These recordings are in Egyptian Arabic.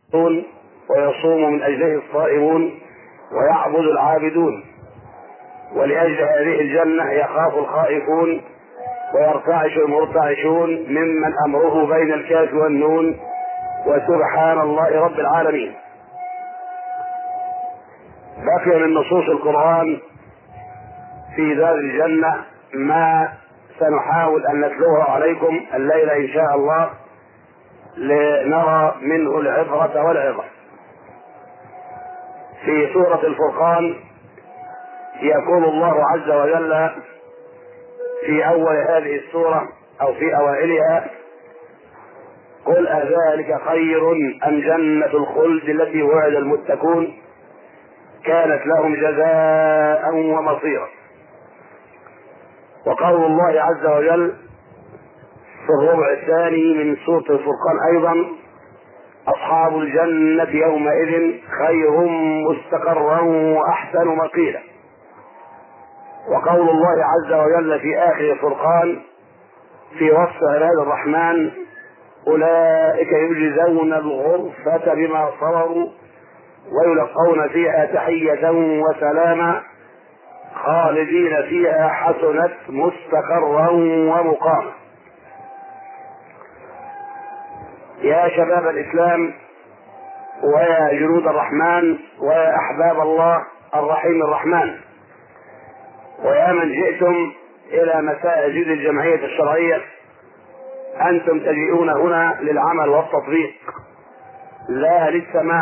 ويصوم من أجله الصائمون ويعبد العابدون ولأجل هذه الجنة يخاف الخائفون ويرتعش المرتعشون ممن أمره بين الكاف والنون وسبحان الله رب العالمين بقي من نصوص القرآن في دار الجنة ما سنحاول أن نتلوه عليكم الليلة إن شاء الله لنرى منه العبرة والعظة في سورة الفرقان يقول الله عز وجل في أول هذه السورة أو في أوائلها قل أذلك خير أم جنة الخلد التي وعد المتقون كانت لهم جزاء ومصيرا وقول الله عز وجل في الربع الثاني من سورة الفرقان أيضا أصحاب الجنة يومئذ خير مستقرا وأحسن مقيلا وقول الله عز وجل في آخر الفرقان في وصف عباد الرحمن أولئك يجزون الغرفة بما صبروا ويلقون فيها تحية وسلاما خالدين فيها حسنت مستقرا ومقاما يا شباب الإسلام ويا جنود الرحمن ويا أحباب الله الرحيم الرحمن ويا من جئتم إلى مساجد الجمعية الشرعية أنتم تجيئون هنا للعمل والتطبيق لا للسماع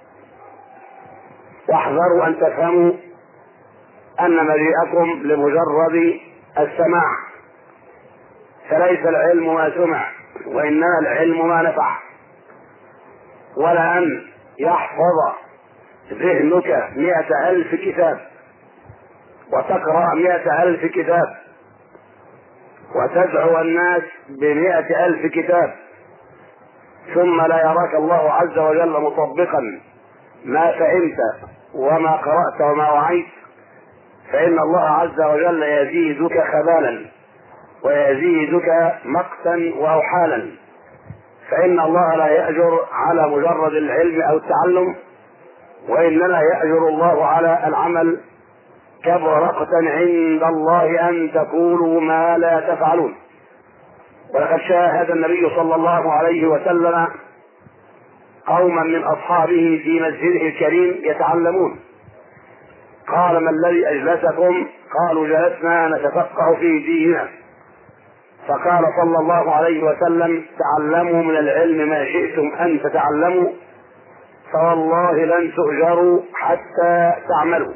واحذروا أن تفهموا أن مجيئكم لمجرد السماع فليس العلم ما سمع وإنما العلم ما نفع ولا أن يحفظ ذهنك مئة ألف كتاب وتقرأ مئة ألف كتاب وتدعو الناس بمئة ألف كتاب ثم لا يراك الله عز وجل مطبقا ما فهمت وما قرأت وما وعيت فإن الله عز وجل يزيدك خبالا ويزيدك مقتا وأوحالا فإن الله لا يأجر على مجرد العلم أو التعلم وإنما يأجر الله على العمل كبر مقتا عند الله أن تقولوا ما لا تفعلون ولقد شاهد النبي صلى الله عليه وسلم قوما من أصحابه في مسجده الكريم يتعلمون قال ما الذي أجلسكم قالوا جلسنا نتفقه في ديننا فقال صلى الله عليه وسلم تعلموا من العلم ما شئتم أن تتعلموا فوالله لن تؤجروا حتى تعملوا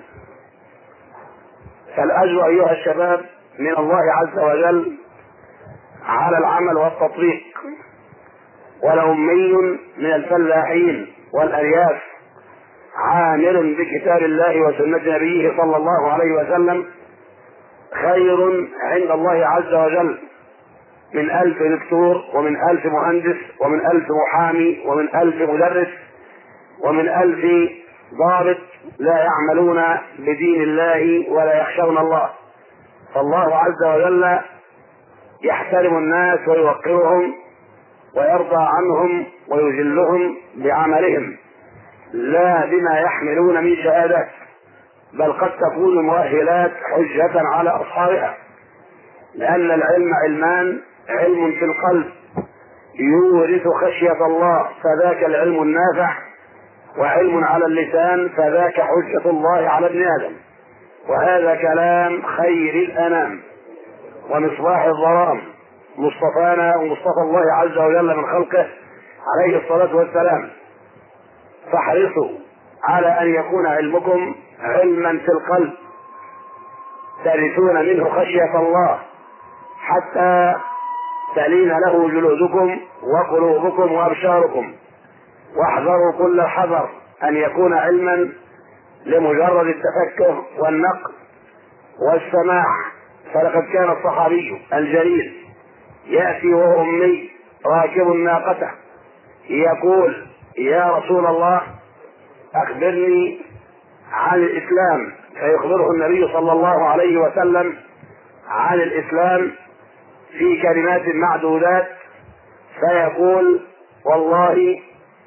فالأجر أيها الشباب من الله عز وجل على العمل والتطبيق ولأمي من الفلاحين والأرياف عامل بكتاب الله وسنة نبيه صلى الله عليه وسلم خير عند الله عز وجل من ألف دكتور ومن ألف مهندس ومن ألف محامي ومن ألف مدرس ومن ألف ضابط لا يعملون بدين الله ولا يخشون الله فالله عز وجل يحترم الناس ويوقرهم ويرضى عنهم ويجلهم بعملهم لا بما يحملون من شهادات بل قد تكون المؤهلات حجة على أصحابها لأن العلم علمان علم في القلب يورث خشية الله فذاك العلم النافع وعلم على اللسان فذاك حجة الله على ابن آدم وهذا كلام خير الأنام ومصباح الظلام مصطفانا ومصطفى الله عز وجل من خلقه عليه الصلاة والسلام فاحرصوا على أن يكون علمكم علما في القلب ترثون منه خشية الله حتى تلين له جلودكم وقلوبكم وأبشاركم واحذروا كل الحذر أن يكون علما لمجرد التفكر والنقد والسماع فلقد كان الصحابي الجليل يأتي وهو أمي راكب ناقته يقول يا رسول الله أخبرني عن الإسلام فيخبره النبي صلى الله عليه وسلم عن الإسلام في كلمات معدودات فيقول والله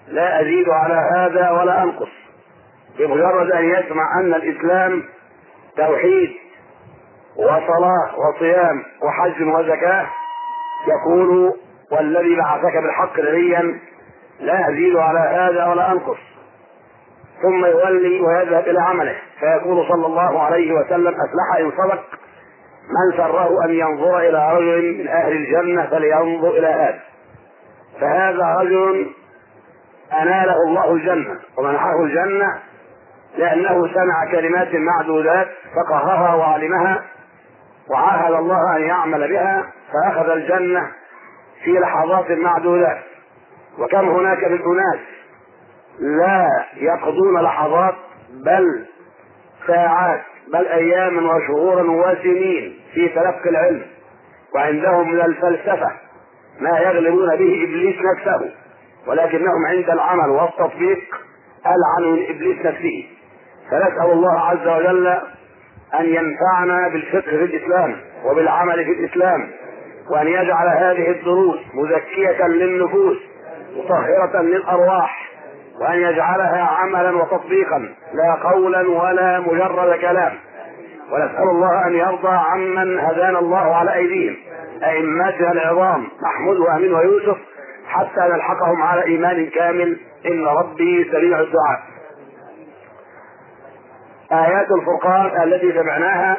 لا أزيد على هذا ولا أنقص بمجرد أن يسمع أن الإسلام توحيد وصلاة وصيام وحج وزكاة يقول والذي بعثك بالحق نبيا لا أزيد على هذا ولا أنقص ثم يولي ويذهب إلى عمله فيقول صلى الله عليه وسلم أفلح إن صدق من سره أن ينظر إلى رجل من أهل الجنة فلينظر إلى هذا فهذا رجل أناله الله الجنة ومنحه الجنة لأنه سمع كلمات معدودات فقهرها وعلمها وعاهد الله أن يعمل بها فأخذ الجنة في لحظات معدودات وكم هناك من أناس لا يقضون لحظات بل ساعات بل أياما وشهورا وسنين في تلقي العلم وعندهم من الفلسفة ما يغلبون به إبليس نفسه ولكنهم عند العمل والتطبيق ألعن من إبليس نفسه فنسأل الله عز وجل أن ينفعنا بالفقه في الإسلام وبالعمل في الإسلام وأن يجعل هذه الدروس مزكية للنفوس مطهرة للأرواح وأن يجعلها عملا وتطبيقا لا قولا ولا مجرد كلام ونسأل الله أن يرضى عمن هدانا الله على أيديهم أئمتنا العظام محمود وأمين ويوسف حتى نلحقهم على إيمان كامل إن ربي سريع الدعاء آيات الفرقان التي سمعناها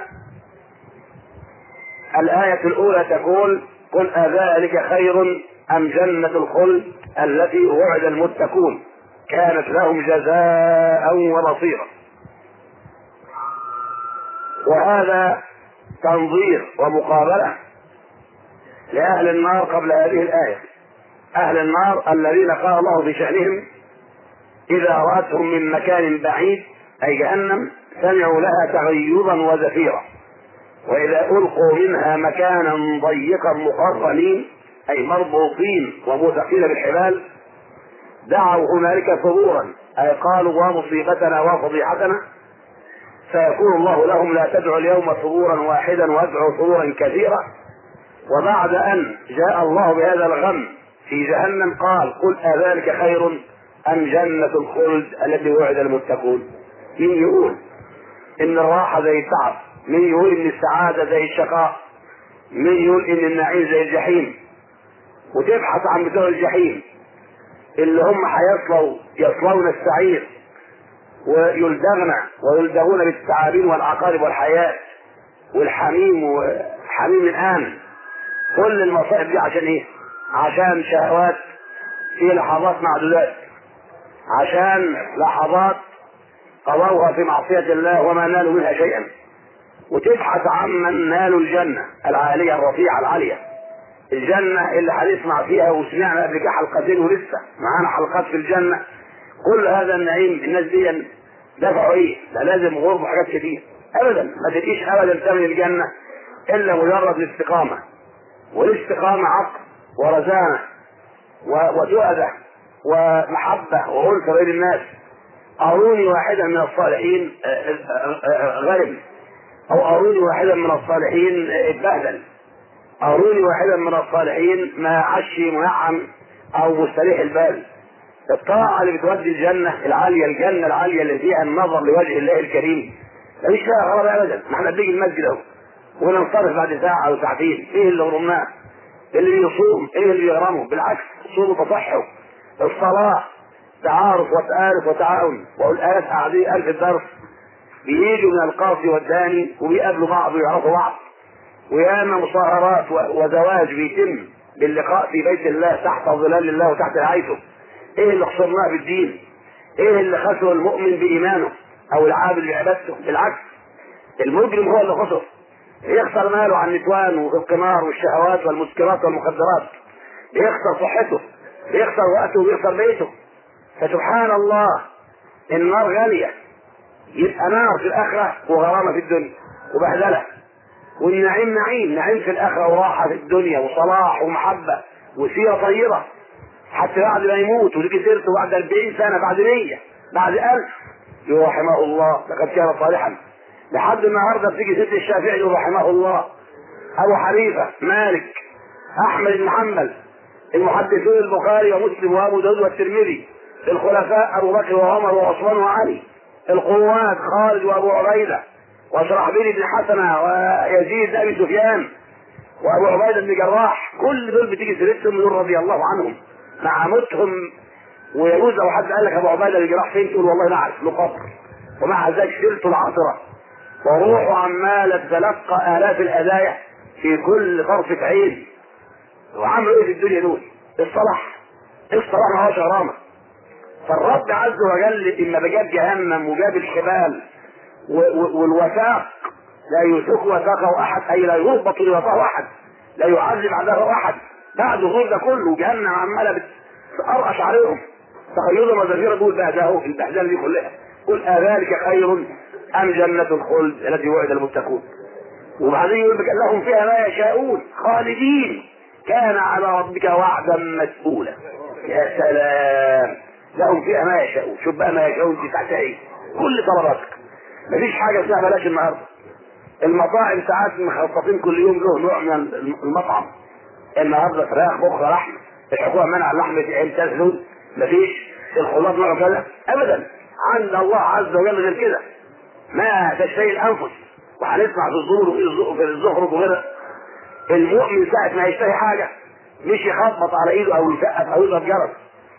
الآية الأولى تقول قل أذلك خير أم جنة الخلد التي وعد المتقون كانت لهم جزاء ومصيرا وهذا تنظير ومقابلة لأهل النار قبل هذه الآية أهل النار الذين قال الله في شأنهم إذا رأتهم من مكان بعيد أي جهنم سمعوا لها تغيظا وزفيرا وإذا ألقوا منها مكانا ضيقا مقرنين أي مربوطين وموثقين بالحبال دعوا هنالك ثبورا أي قالوا ومصيبتنا وفضيحتنا فيقول الله لهم لا تدعوا اليوم ثبورا واحدا وادعوا ثبورا كثيرا وبعد أن جاء الله بهذا الغم في جهنم قال قل أذلك خير أم جنة الخلد التي وعد المتقون مين يقول إن الراحة زي التعب مين يقول إن السعادة زي الشقاء مين يقول إن النعيم زي الجحيم وتبحث عن بتوع الجحيم اللي هم هيصلوا يصلون السعير ويلدغن ويلدغون بالثعابين والعقارب والحياة والحميم وحميم الآن كل المصائب دي عشان ايه؟ عشان شهوات في لحظات معدودات عشان لحظات قضوها في معصية الله وما نالوا منها شيئا وتبحث عمن نالوا الجنة العالية الرفيعة العالية الجنة اللي هنسمع فيها وسمعنا قبل كده حلقتين ولسه معانا حلقات في الجنة كل هذا النعيم الناس دي دفعوا ايه؟ ده لازم غرب حاجات كتير ابدا ما تجيش ابدا ثمن الجنة الا مجرد الاستقامة والاستقامة عقل ورزانة وتؤدة ومحبة وألفة بين الناس أروني واحدا من الصالحين غرم أو أروني واحدا من الصالحين اتبهدل أروني واحدا من الصالحين ما عشي منعم أو مستريح البال الطاعة اللي بتودي الجنة العالية الجنة العالية اللي فيها النظر لوجه الله الكريم مفيش فيها غرض أبدا ما احنا بنيجي المسجد أهو وننصرف بعد ساعة أو ساعتين إيه اللي غرمناه؟ اللي بيصوم إيه اللي بيغرمه؟ بالعكس صوموا تصحوا الصلاة تعارف وتآلف وتعاون والآلاف قاعدين ألف درس بيجوا من القاصي والداني وبيقابلوا بعض ويعرفوا بعض وياما مصاهرات وزواج بيتم باللقاء في بيت الله تحت ظلال الله وتحت رعايته ايه اللي خسرناه بالدين ايه اللي خسر المؤمن بايمانه او العابد بعبادته بالعكس المجرم هو اللي خسر يخسر ماله عن النسوان والقمار والشهوات والمسكرات والمخدرات بيخسر صحته بيخسر وقته وبيخسر بيته فسبحان الله النار غالية يبقى نار في الآخرة وغرامة في الدنيا وبهدلة والنعيم نعيم نعيم في الآخرة وراحة في الدنيا وصلاح ومحبة وسيرة طيبة حتى بعد ما يموت ولقي سيرته بعد 40 سنة بعد 100 بعد 1000 يقول رحمه الله لقد كان صالحا لحد النهارده بتيجي ست الشافعي يقول رحمه الله ابو حنيفه مالك احمد بن حنبل المحدثون البخاري ومسلم وابو داود والترمذي الخلفاء ابو بكر وعمر وعثمان وعلي القوات خالد وابو عبيده وشرحبيل بن حسنه ويزيد بن ابي سفيان وابو عبيده بن جراح كل دول بتيجي سيرتهم دول رضي الله عنهم مع موتهم ويجوز لو حد قال لك ابو عبيده بن جراح فين تقول والله ما اعرف له قبر ومع ذلك سيرته العاطره وروحه عماله تتلقى الاف الهدايا في كل طرفه عين وعملوا ايه في الدنيا دول؟ الصلاح الصلاح ما هوش غرامه فالرب عز وجل اما بجاب جهنم وجاب الحبال والوثاق لا يوثق وثاقه احد اي لا يربط لوثاقه احد لا يعذب عذابه احد بعد ظهور ده كله جهنم عماله بتقرقش عليهم تخيلوا وزفير دول بهداه البهدله دي كلها قل اذلك خير ام جنه الخلد التي وعد المتقون وبعدين يقول لك لهم فيها ما يشاءون خالدين كان على ربك وعدا مسؤولا يا سلام لهم فيها ما يشاءون شوف بقى ما يشاءون دي تحت ايه كل طلباتك مفيش حاجه اسمها بلاش النهارده المطاعم ساعات مخصصين كل يوم له نوع من المطعم النهارده فراخ بكره لحم الحكومه منع اللحم في ثلاث فلوس مفيش الخضار نوع كذا ابدا عند الله عز وجل غير كده ما تشتهي الانفس وهنسمع في الظهور وفي الزخرف وغيرها المؤمن ساعة ما يشتهي حاجة مش يخبط على ايده او يسقف او يضرب جرس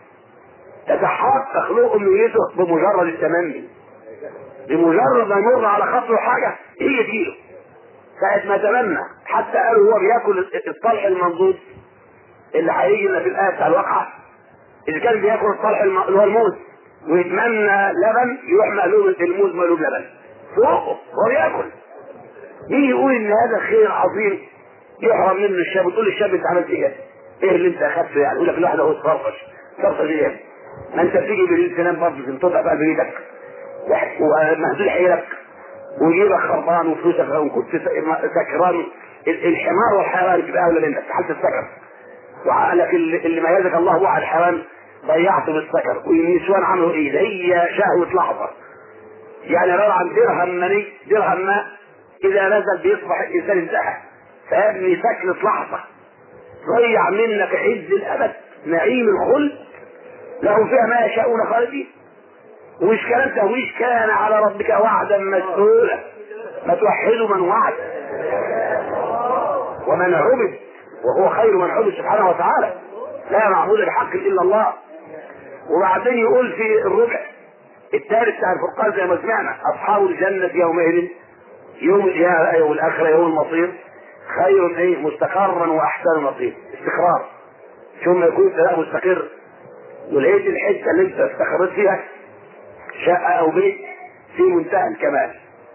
تتحقق له امنيته بمجرد التمني بمجرد ما يمر على خطره حاجه هي تجيله ساعة ما تمنى حتى قالوا هو بياكل الطلح المنضود اللي هيجي لنا في الآية بتاع الواقعة إذا كان بياكل الطلح اللي هو الموز ويتمنى لبن يروح مقلوب الموز مقلوب لبن فوقه هو بياكل مين يقول ان هذا خير عظيم يحرم منه الشاب وتقول للشاب انت عملت ايه؟ ايه اللي انت اخذته يعني؟ يقول لك الواحد اهو اتفرفش فرفش ايه؟ ما انت بتيجي بالليل تنام برضه تنطبق بقى بايدك ومهزول حيلك وجيبك خربان وفلوسك لو كنت سكران الحمار والحيوان تبقى اولى منك في حاله السكر وعقلك اللي, اللي ميزك الله هو على الحيوان ضيعته بالسكر والنسوان عملوا ايه؟ ده هي شهوه لحظه يعني عباره عن درهم مني درهم ماء اذا نزل بيصبح الانسان انتهى فابني سكنة لحظة ضيع منك عز الابد نعيم الخلد لهم فيها ما يشاءون خالدين ومش كلام تهويش كان على ربك وعدا مسؤولا ما توحدوا من وعد ومن عبد وهو خير من عبد سبحانه وتعالى لا معبود بحق الا الله وبعدين يقول في الربع الثالث بتاع الفرقان زي ما سمعنا اصحاب الجنه يومئذ يوم يوم الاخره يوم المصير خير ايه مستقرا واحسن مصير استقرار ثم يكون سلام مستقر ولقيت الحته اللي انت استقريت فيها شقه او بيت في منتهى الكمال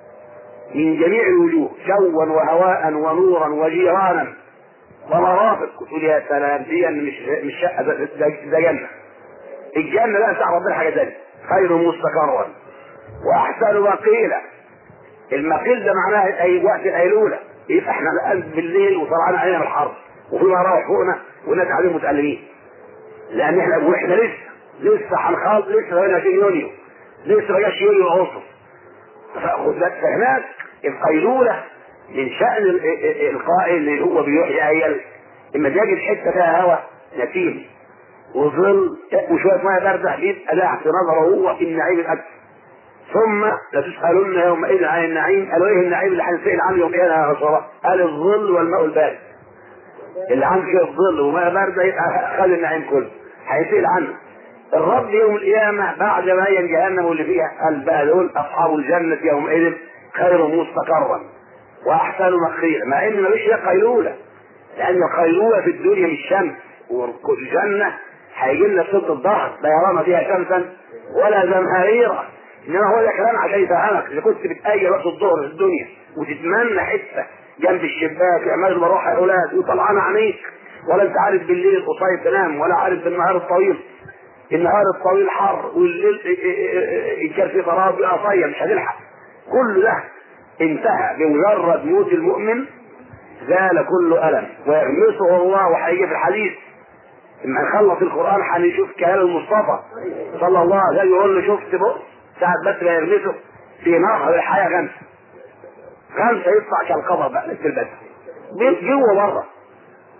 من جميع الوجوه جوا وهواء ونورا وجيرانا ومرافق تقول يا سلام دي مش مش شقه ده, ده, ده جنه الجنه لا تعرف ربنا حاجه ثانيه خير مستقرا واحسن مقيلا المقيل ده معناه اي وقت الايلوله يبقى احنا الان بالليل وطلعنا علينا من الحر وفي مراوح فوقنا والناس قاعدين متألمين لان احنا واحنا لسه لسه هنخلص لسه هنا في يونيو لسه ما جاش يونيو اغسطس فخد بالك فهناك القيلوله من شأن القائل اللي هو بيحيي ايل اما تجد حته فيها هواء نسيم وظل وشويه ميه بارده بيبقى لاعب في نظره هو النعيم الاكثر ثم لتسألن يومئذ عن النعيم قالوا ايه النعيم اللي هنسأل عنه يوم قيامة يا رسول الله؟ قال الظل والماء البارد اللي عنده كده الظل وماء بارد يبقى خلي النعيم كله هيسأل عنه الرب يوم القيامة بعد ما ين جهنم واللي فيها قال بقى دول أصحاب الجنة يومئذ خير مستقرا وأحسن مقيلا مع إن مفيش قيلولة لأن القيلولة في الدنيا مش شمس والجنة هيجي لنا صوت الظهر لا يرانا فيها شمسا ولا زمهريرا انما هو ده كلام عشان يفهمك اذا كنت بتأيل وقت الظهر في الدنيا وتتمنى حته جنب الشباك يعمل المروحه يا اولاد وطلعان عينيك ولا انت عارف بالليل قصير تنام ولا عارف بالنهار الطويل النهار الطويل حر والليل ان كان في قرار بقى صيام مش هتلحق كل ده انتهى بمجرد موت المؤمن زال كل الم ويغمسه الله وهيجي في الحديث لما نخلص القران هنشوف كلام المصطفى صلى الله عليه وسلم يقول له شفت بص ساعة بس ما يغمسه في نهر الحياة غمسة غمسة يطلع كالقمر بقى مثل البدر جوه بره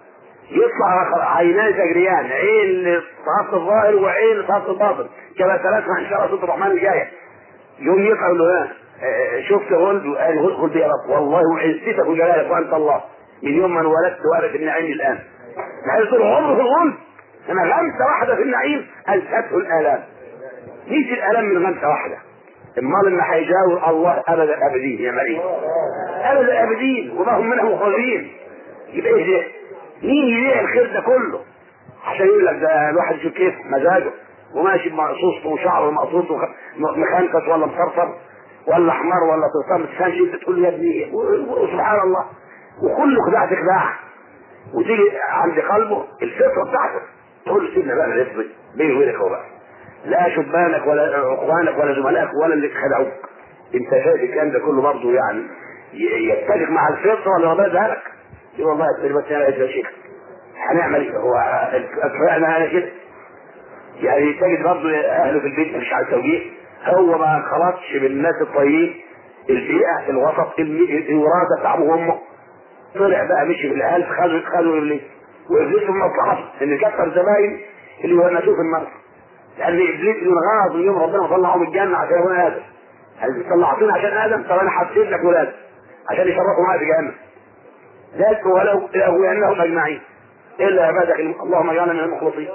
يطلع عينان تجريان عين لصحافة الظاهر وعين لصحافة الباطن كما ثلاثة ان شاء الله سورة الرحمن الجاية يوم يطلع له شفت غلد وقال غلد يا رب والله وعزتك وجلالك وانت الله من يوم ما انولدت وارد النعيم الان بحيث طول عمره في الغلد انا غمسه واحده في النعيم الفته الالام نيجي الالام من غمسه واحده امال اللي هيجاور الله ابد الابدين يا مريم ابد الابدين وما هم منها مخرجين يبقى ايه ده؟ مين يبيع الخير ده كله عشان يقول لك ده الواحد يشوف كيف مزاجه وماشي بمقصوصته وشعره مقصوص مخنكس ولا مصرصر ولا حمار ولا طرطان ما تفهمش انت تقول يا ابني وسبحان الله وكله خداع تخداع وتيجي عند قلبه الفطره بتاعته تقول له سيبنا بقى نفضي بيني وبينك هو بقى لا شبانك ولا اخوانك ولا زملائك ولا اللي خدعوك انت شايف الكلام ده كله برضه يعني يتفق مع الفطره اللي ربنا اداها لك يقول والله بس انا يا شيخ هنعمل ايه هو اتفقنا انا كده يعني تجد برضه اهله في البيت مش على التوجيه هو ما خلطش بالناس الطيبين البيئه الوسط الوراثه بتاع ابوه وامه طلع بقى مشي بالالف خدوا خدوا ابليس وابليس في مصلحته ان كثر زباين اللي ونسوه في النار لان ابليس من غاض من يوم ربنا طلعهم الجنه عشان هو ادم هل طلعتوني عشان ادم طب انا حسيت لك ولاد عشان يشرفوا معايا في جهنم ذلك ولو له انهم اجمعين الا عبادك اللهم اجعلنا من المخلصين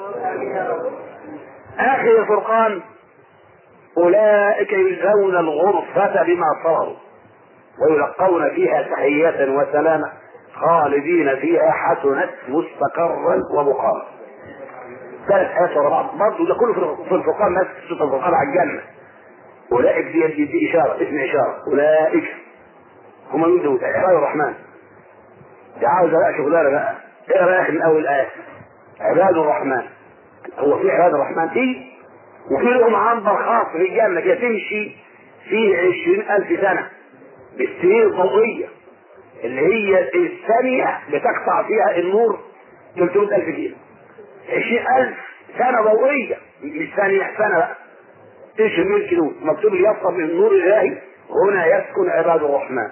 اخر الفرقان اولئك يجزون الغرفه بما صبروا ويلقون فيها تحية وسلاما خالدين فيها حسنت مستقرا ومقاما ثلاث آيات ورا بعض برضه ده كله في الفرقان نفس سورة الفرقان على الجنة أولئك دي, دي, دي إشارة اسم إشارة أولئك هم من دول عباد الرحمن دي عاوزة بقى شغلانة بقى اقرا يا أخي من أول آية عباد الرحمن هو في عباد الرحمن إيه وفي لهم عنبر خاص في الجنة كده تمشي فيه عشرين ألف سنة بالسنين الضوئية اللي هي الثانية بتقطع فيها النور 300 ألف كيلو 20000 سنة ضوئية مش ثانية سنة بقى ايش الميل كيلو مكتوب يصف من النور الإلهي هنا يسكن عباد الرحمن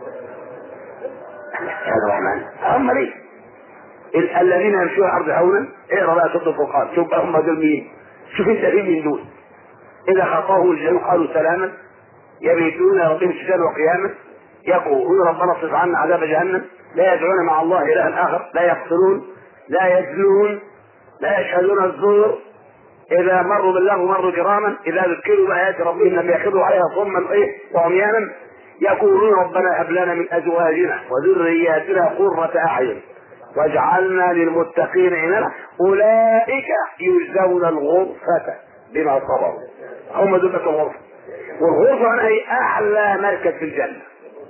عباد الرحمن هم ليه الذين يمشون على الارض هونا اقرا بقى سوره الفرقان شوف بقى هم دول مين شوف انت مين من دول اذا خطاه الجن قالوا سلاما يبيتون ربهم سجدا وقياما يقولون ربنا اصرف عنا عذاب جهنم لا يدعون مع الله الها اخر لا يقتلون لا يزنون لا يشهدون الزور اذا مروا بالله مروا كراما اذا ذكروا بايات ربهم لم ياخذوا عليها صما ايه وعميانا يقولون ربنا هب لنا من ازواجنا وذرياتنا قرة اعين واجعلنا للمتقين اماما اولئك يجزون الغرفة بما صبروا هم دول الغرفة والغرفة هنا هي اعلى مركز في الجنة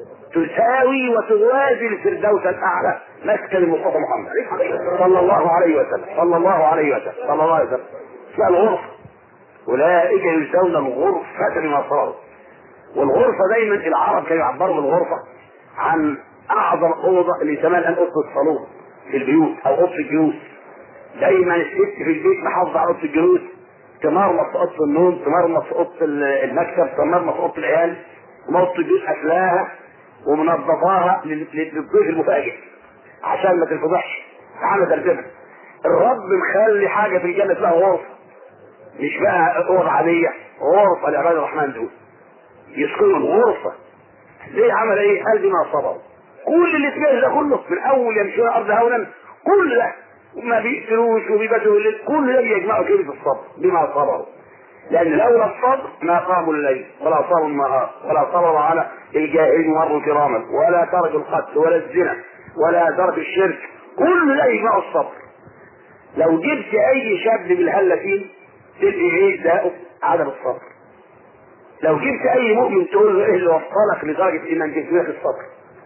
تساوي وتوازي الفردوس الاعلى مسكن المصطفى محمد صلى الله عليه وسلم صلى الله عليه وسلم صلى الله عليه وسلم اسمها الغرفة اولئك يجزون الغرفة بما صبروا والغرفة دايما العرب كانوا يعبروا بالغرفة عن اعظم اوضه اللي يسمى الان اوضه الصالون في البيوت او اوضه الجلوس دايما الست في البيت محافظه على اوضه الجلوس تمرمط في اوضه النوم تمرمط في اوضه المكتب تمرمط في اوضه العيال وموضه الجلوس قافلاها ومنظفاها للضيف المفاجئ عشان ما تنفضحش تعالى ترتبها الرب مخلي حاجه في الجنه اسمها غرفه مش بقى غرفه عاديه غرفه لعباد الرحمن دول يسكنوا الغرفه ليه عمل ايه؟ قال بما صبروا كل اللي سمعه ده كله من اول يمشون الارض هونا كل ده وما بيقتلوش وبيباتوا الليل كل ده بيجمعوا كلمه الصبر بما صبروا لان لولا الصبر ما قاموا الليل ولا صاموا النهار ولا صبروا على الجاهلين مروا كراما ولا تركوا القتل ولا الزنا ولا ترك الشرك كل ده يجمعوا الصبر لو جبت اي شاب بالهلتين تلقي ايه ده عدم الصبر لو جبت اي مؤمن تقول له ايه اللي وصلك لدرجه انك تجمعك الصبر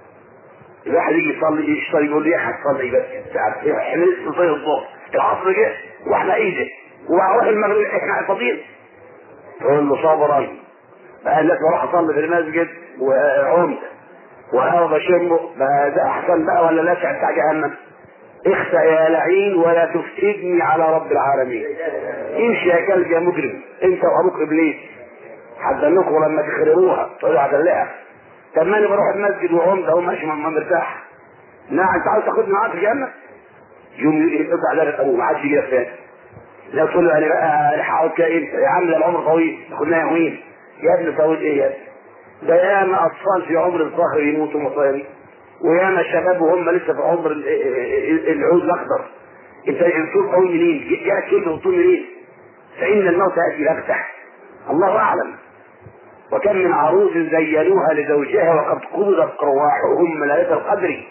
الواحد يجي يصلي يشتري يقول لي يا هتصلي بس احنا لسه زي الظهر العصر جه واحنا ايدي وبروح المغرب احنا فاضيين تقول له صبرا بقى الناس بروح اصلي في المسجد وعمت وانا بشمه بقى ده احسن بقى ولا لا بتاع جهنم اخسأ يا لعين ولا تفسدني على رب العالمين امشي يا كلب يا مجرم انت وابوك ابليس هتدلكوا لما تخربوها تقولوا هدلقها طب ما انا بروح المسجد وعمده اهو ماشي ما مرتاح نعم انت عاوز تاخدني معاك الجنه يوم يقطع ذلك ابوه ما عادش يجي فين لو تقول له انا بقى هقعد كده يا عم ده العمر طويل كنا يومين يا ابني طويل ايه يا ابني ده ياما اطفال في عمر الظهر يموتوا مصاري وياما شباب وهم لسه في عمر العود الاخضر انت الطول طويل منين؟ جاء كلمه طول منين؟ فان الموت ياتي لافتح الله اعلم وكم من عروس زينوها لزوجها وقد قبضت ارواحهم ليله القدر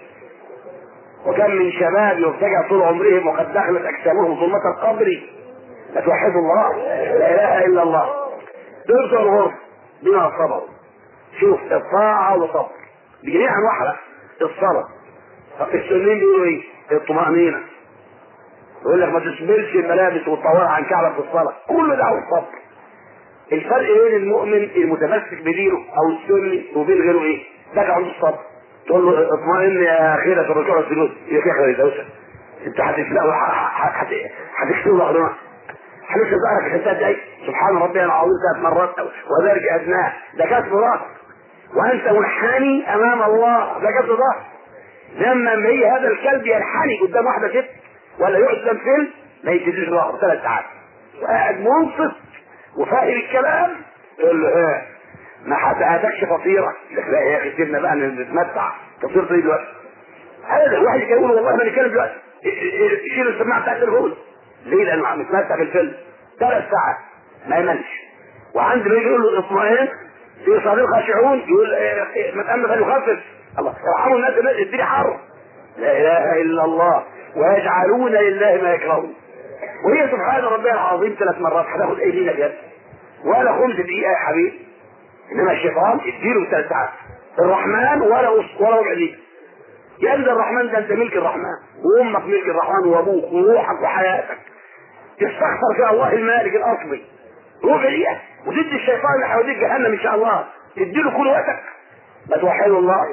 وكم من شباب يرتجع طول عمرهم وقد دخلت اجسامهم ظلمة القبر فتوحدوا الله لا اله الا الله درس الغرب بما صبروا شوف الطاعة والصبر بجميع انواعها الصلاة السنين بيقولوا ايه؟ الطمأنينة يقول لك ما تسبلش الملابس والطوارئ عن كعبك في الصلاة كل ده هو الصبر الفرق بين المؤمن المتمسك بدينه او السني وبين غيره ايه؟ ده عنده الصبر تقول له اطمئن يا اخيرا في الركوع والسجود يا اخي يا دوشه انت هتفلقوا هتكسروا بعضنا هنكسر ظهرك في ثلاث دقايق سبحان ربي العظيم ثلاث مرات وذلك ادناه ده كسر راس وانت منحني امام الله ده كسر ظهر لما هي هذا الكلب ينحني قدام واحده ست ولا يقعد قدام فيلم ما يجيش ظهره ثلاث ساعات وقاعد منصف وفاهم الكلام يقول له ها ما هاتكش فطيره لا يا اخي سيبنا بقى نتمتع فطيره ايه دلوقتي هذا الواحد كان يقول والله ما نتكلم دلوقتي شيل السماعه بتاعت التليفون ليه لانه عم يتمتع بالفيلم ثلاث ساعات ما يملش وعند ما يجي يقول له اطمئن في صديق خاشعون يقول ما تأمن فليخفف الله ارحموا الناس الدنيا حر لا اله الا الله ويجعلون لله ما يكرهون وهي سبحان ربي العظيم ثلاث مرات هتاخد ايه لينا بجد ولا خمس دقيقه يا حبيبي انما الشيطان اديله ثلاث ساعات الرحمن ولا ولا ربع دقيقه يا ابن الرحمن ده انت ملك الرحمن وامك ملك الرحمن وابوك وروحك وحياتك تستغفر في الله المالك الاصلي ربع دقيقه وتدي الشيطان اللي حواليك جهنم ان شاء الله تديله كل وقتك ما توحدوا الله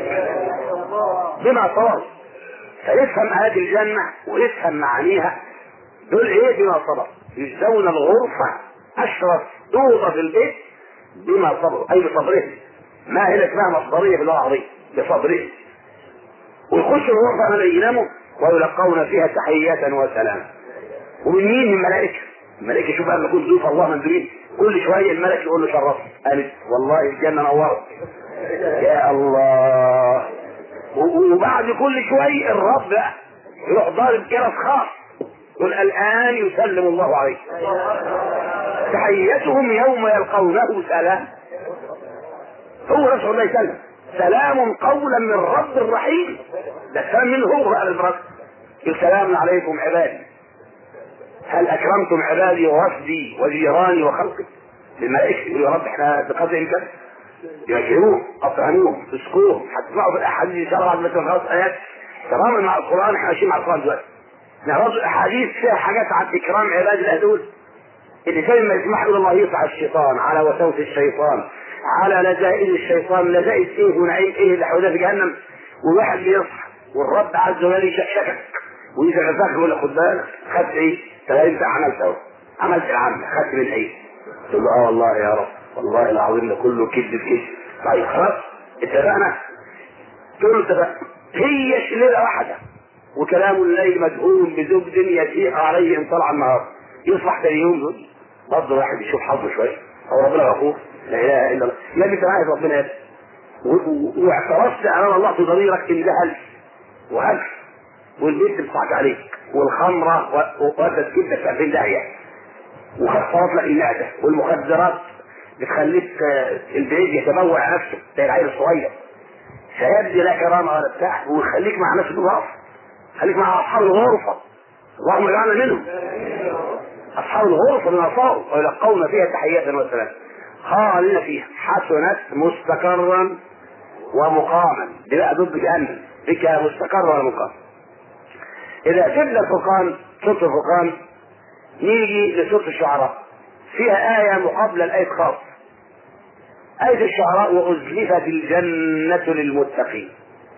بما صبر فيفهم هذه الجنه ويفهم معانيها دول ايه بما صبر يجزون الغرفه اشرف اوضه في البيت بما صبروا اي بصبرهم ما هي اسمها مصدريه باللغه العربيه بصبرهم ويخشوا الغرفه من يناموا ويلقون فيها تحيات وسلام ومن مين من الملائكه الملائكه شوف بقى يكون ضيوف الله مندوبين كل شويه الملك يقول له شرفت قالت والله الجنه نورت يا الله وبعد كل شويه الرب بقى يروح ضارب جرس خاص يقول الان يسلم الله عليك تحيتهم يوم يلقونه سلام هو رسول الله يسلم سلام قولا من رب رحيم ده سلام منه هو بقى البركه سلام عليكم عبادي هل اكرمتم عبادي ورفدي وجيراني وخلقي للملائكه يقول يا رب احنا بقدر امكان يكرموه اطعموهم اسقوهم هتسمعوا في الاحاديث ان شاء الله بعد ما تخلص ايات تماما مع القران احنا ماشيين مع القران دلوقتي نعرض احاديث فيها حاجات عن اكرام عباد الله دول اللي زي ما يسمح له الله يقطع الشيطان على وسوس الشيطان على لذائذ الشيطان لذائذ ايه ونعيم ايه اللي حواليه في جهنم والواحد بيصحى والرب عز وجل يشكشكك ويجي غزاك يقول لك خد بالك خدت ايه؟ انت عملت اهو عملت العمل خدت من ايه؟ تقول له اه والله يا رب والله العظيم ده كله كذب في كذب طيب خلاص اتفقنا تقول له اتفقنا هي ليله واحده وكلام الليل مدهون بزبد يسيح عليه ان طلع النهار يصبح ثاني يوم دول برضه الواحد يشوف حظه شويه هو ربنا غفور لا اله الا الله يا ابني عايز ربنا يد واعترفت امام الله في ضميرك ان ده هلس وهلس والبيت بتضحك عليك والخمره ودت جدك في 2000 داهيه وخسرت لك المعده والمخدرات بتخليك البعيد يتبوع نفسه زي العيل الصغير فيبدي لا كرامه ولا بتاع ويخليك مع ناس النظام خليك مع اصحاب الغرفه اللهم اجعلنا منهم اصحاب الغرفه بما صاروا ويلقون فيها تحيات وسلام خالدين فيها حسنت مستقرا ومقاما دي بقى ضد جهنم بك مستقر ولا مقام اذا سيبنا الفرقان سوره الفرقان نيجي لسوره الشعراء فيها آية مقابلة الآية خاص آية الشعراء وأزلفت الجنة للمتقين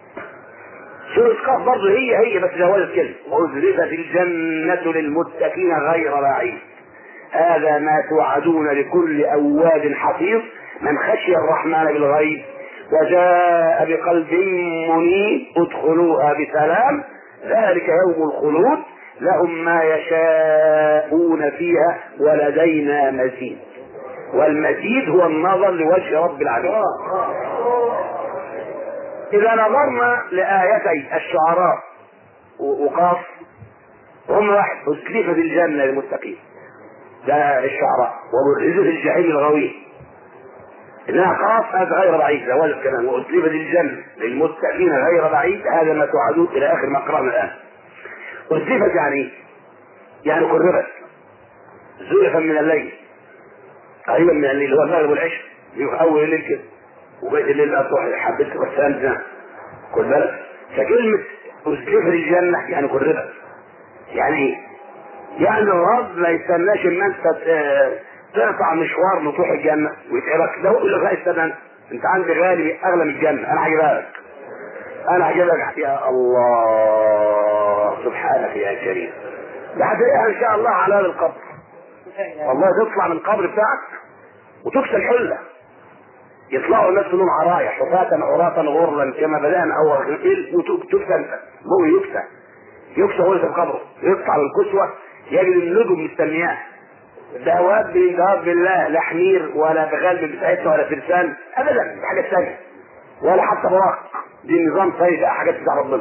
سورة قاف برضه هي هي بس زودت كلمة وأزلفت الجنة للمتقين غير بعيد هذا ما توعدون لكل أواب حفيظ من خشي الرحمن بالغيب وجاء بقلب منيب ادخلوها بسلام ذلك يوم الخلود لهم ما يشاءون فيها ولدينا مزيد والمزيد هو النظر لوجه رب العالمين إذا نظرنا لآيتي الشعراء وقاف هم واحد أسلفت الجنة للمتقين ده الشعراء وبرزوا في الجحيم الغوي إنها قاف هذا غير بعيد زواج الكلام وأسلفت الجنة للمتقين غير بعيد هذا ما توعدون إلى آخر ما قرأنا الآن أسلفت يعني يعني قربت زلفا من الليل قريبا من الليل هو المغرب والعشاء يبقى أول الليل كده وبيت الليل بقى تروح حبيت والسلام كل بالك فكلمة أسلفت الجنة يعني قربت يعني ايه؟ يعني الرب ما يستناش ان انت تقطع مشوار لتروح الجنه ويتعبك ده يقول لك لا استنى انت عندي غالي اغلى من الجنه انا هجيبها لك انا هجيبها لك يا الله سبحانك يا كريم ده هتلاقيها ان شاء الله على باب القبر والله تطلع من القبر بتاعك وتكسى الحله يطلعوا الناس كلهم عرايا حفاة عراة غرلا كما بدأنا أول وتكسى أنت مو يكسى يكسى هو في قبره يقطع الكسوة يجد النجم مستنياه دواب بينجاب بالله لا حمير ولا بغلب بتاعتنا ولا فرسان ابدا دي حاجه ثانيه ولا حتى براق دي نظام طيب بقى حاجات بتاع ربنا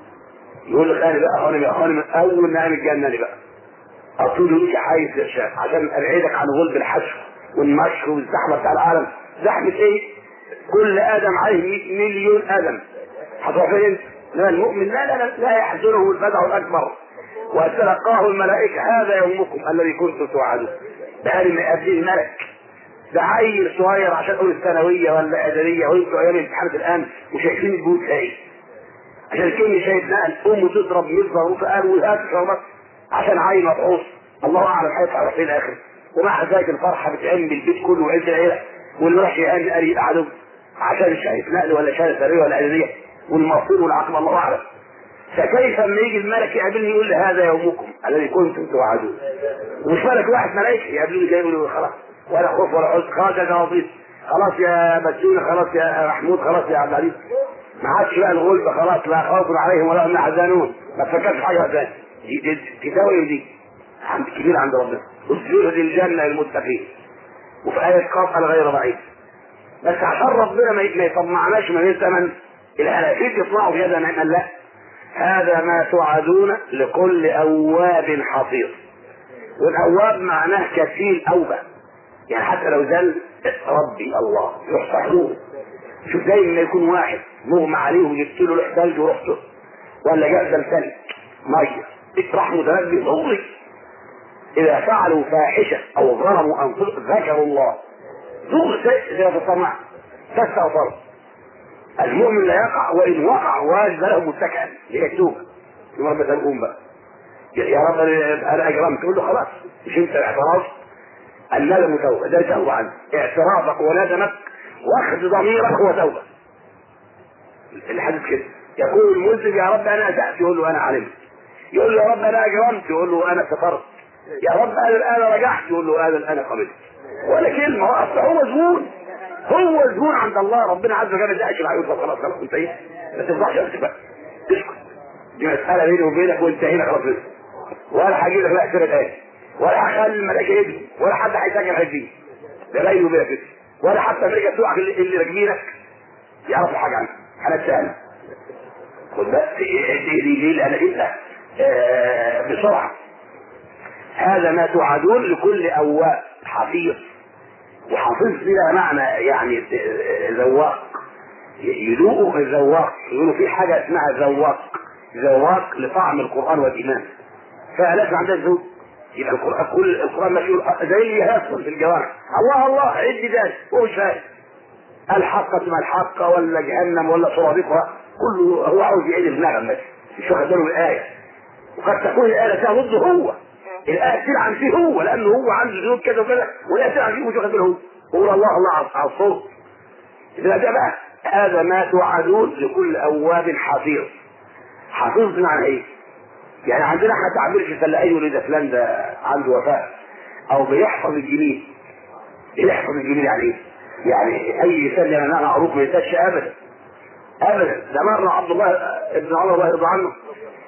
يقول لك انا بقى انا بقى انا اول ما انا الجنه دي بقى اطول ليك حيث يشاء عشان ابعدك عن غلب الحشو والنشر والزحمه بتاع العالم زحمه ايه؟ كل ادم عليه مليون ادم هتروح فين انت؟ لا المؤمن لا لا لا, لا يحزنه الفزع الاكبر وتلقاه الملائكة هذا يومكم الذي كنتم توعدون ده قال ما يقابلني الملك ده عيل صغير عشان اقول الثانوية ولا ادبية وانتوا ايام الامتحانات الان وشايفين البيوت ايه عشان كلمة شايف نقل امه تضرب مصر وقال وهات شربت عشان عيل مطعوص الله اعلم هيطلع في الاخر ومع ذلك الفرحة بتعم بالبيت كله وعز العيلة واللي راح يقابل قريب العدو عشان شايف نقل ولا شهادة ثانوية ولا ادبية والمصير والعقبة الله اعلم فكيف لما يجي الملك يقابلني يقول لي هذا يومكم الذي كنتم توعدون ومش ملك واحد ملائكه يقابلوني جاي يقول خلاص ولا خوف ولا حزن خلاص يا جوابيس خلاص يا مسجون خلاص يا محمود خلاص يا عبد العزيز ما عادش بقى الغلب خلاص لا خوف عليهم ولا هم يحزنون ما تفكرش حاجه ثانيه دي تساوي دي عند كبير عند ربنا اسجد الجنه للمتقين وفي آية قاف على غير بعيد بس عشان ربنا ما يطمعناش من الثمن الهلاكين يطلعوا في هذا نعم لا هذا ما توعدون لكل أواب حفيظ والأواب معناه كثير أوبة يعني حتى لو زل ربي الله يحصحوه شوف زي ما يكون واحد مغمى عليه وجبت له لوح ثلج ورحته ولا جردل ثلج ميه راح متنبي ضروري إذا فعلوا فاحشة أو ظلموا أنفسهم ذكروا الله ذكر زي الطمع تستغفروا المؤمن لا يقع وان وقع واجب له متكئا ليتوب يوم رب تقوم بقى يا رب انا اجرمت تقول له خلاص مش انت اعتراف الندم توبه ده توبه عنه اعترافك وندمك واخذ ضميرك هو توبه الحديث كده يقول الملزم يا رب انا اسات يقول له انا علمت يقول له يا رب انا اجرمت يقول له انا سترت يا رب انا الان رجعت يقول له انا الان قبلت ولا كلمه هو اصل هو زبون هو الزبون عند الله ربنا عز وجل ده اشرع يوسف خلاص خلاص انت ايه ما تفضحش نفسك بقى اسكت دي مساله بيني وبينك وانتهينا خلاص ولا هجيب لك لا سيره تاني ولا هخلي الملائكه يجري ولا حد هيسجل هيجي ده بيني وبينك كده ولا حتى امريكا توقع اللي, اللي راكبينك يعرفوا حاجه عنك حالات سهله خد بس اهدي لي لان انت آه بسرعه هذا ما توعدون لكل اواب حفيظ وحافظ لها معنى يعني ذواق يذوقوا الذواق يقولوا في حاجه اسمها ذواق ذواق لطعم القران والايمان فلازم عندها ذوق يبقى القران كل القران ماشي زي اللي يهصل في الجوارح الله الله عد ذلك هو مش فاهم الحقة ما الحقة ولا جهنم ولا صرابيقها كله هو عاوز يعيد النغم بس مش واخد باله من الآية وقد تكون الآية فيها ضده هو الآية تلعن فيه هو لأنه هو عنده ذنوب كذا وكذا والآية تلعن فيه مش واخد باله هو قول الله الله على الصوت إذا ده بقى هذا ما توعدون لكل أواب حفيظ حفيظ بمعنى إيه؟ يعني عندنا احنا تعبير في فلاقين يقول ده فلان ده عنده وفاء أو بيحفظ الجميل يحفظ الجميل يعني إيه؟ يعني أي إنسان يعني أنا معروف ما ينساش أبدا أبدا ده مرة عبد الله ابن عمر الله يرضى عنه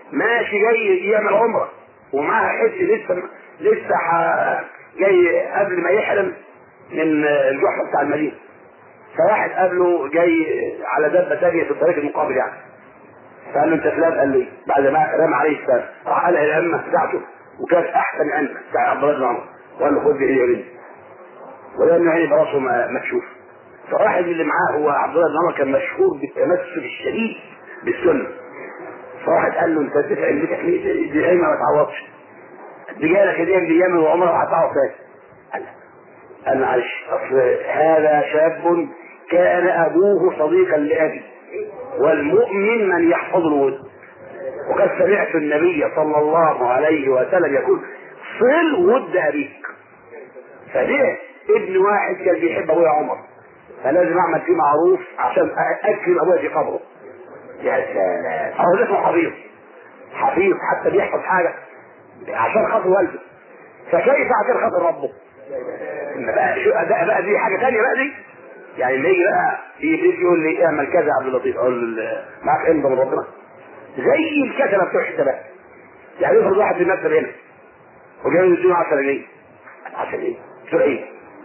ماشي جاي يعمل عمره ومعاها حج لسه لسه ح... جاي قبل ما يحرم من الجحفه بتاع المدينه فواحد قابله جاي على دابه ثانيه في الطريق المقابل يعني فقال له انت فلان قال لي بعد ما رمى عليه السلام راح قال الامه بتاعته وكانت احسن عندك بتاع عبد الله بن عمر وقال له خد بايدي يمين ولانه عيني براسه مكشوف فواحد اللي معاه هو عبد الله بن عمر كان مشهور بالتمسك الشديد بالسنه فواحد قال له انت تفعل بك دي عين ما تعوضش دي جايه هديه بايام وعمره هتعوض تاني قال قال معلش اصل هذا شاب كان ابوه صديقا لابي والمؤمن من يحفظ الود وقد سمعت النبي صلى الله عليه وسلم يقول صل ود ابيك فده ابن واحد كان بيحب ابويا عمر فلازم اعمل فيه معروف عشان اكرم ابويا في قبره يا سلام هو ده اسمه حفيظ حفيظ حتى بيحفظ حاجه عشان خاطر والده فكيف عشان خاطر ربه بقى شو ده بقى دي حاجه ثانيه بقى دي يعني لما يجي بقى يجي يقول لي اعمل كذا يا عبد اللطيف اقول له معاك امضى من ربنا زي الكتبه بتوع الحسابات يعني يفرض واحد في المكتب هنا وجاي يديله 10 جنيه 10 جنيه بتوع ايه؟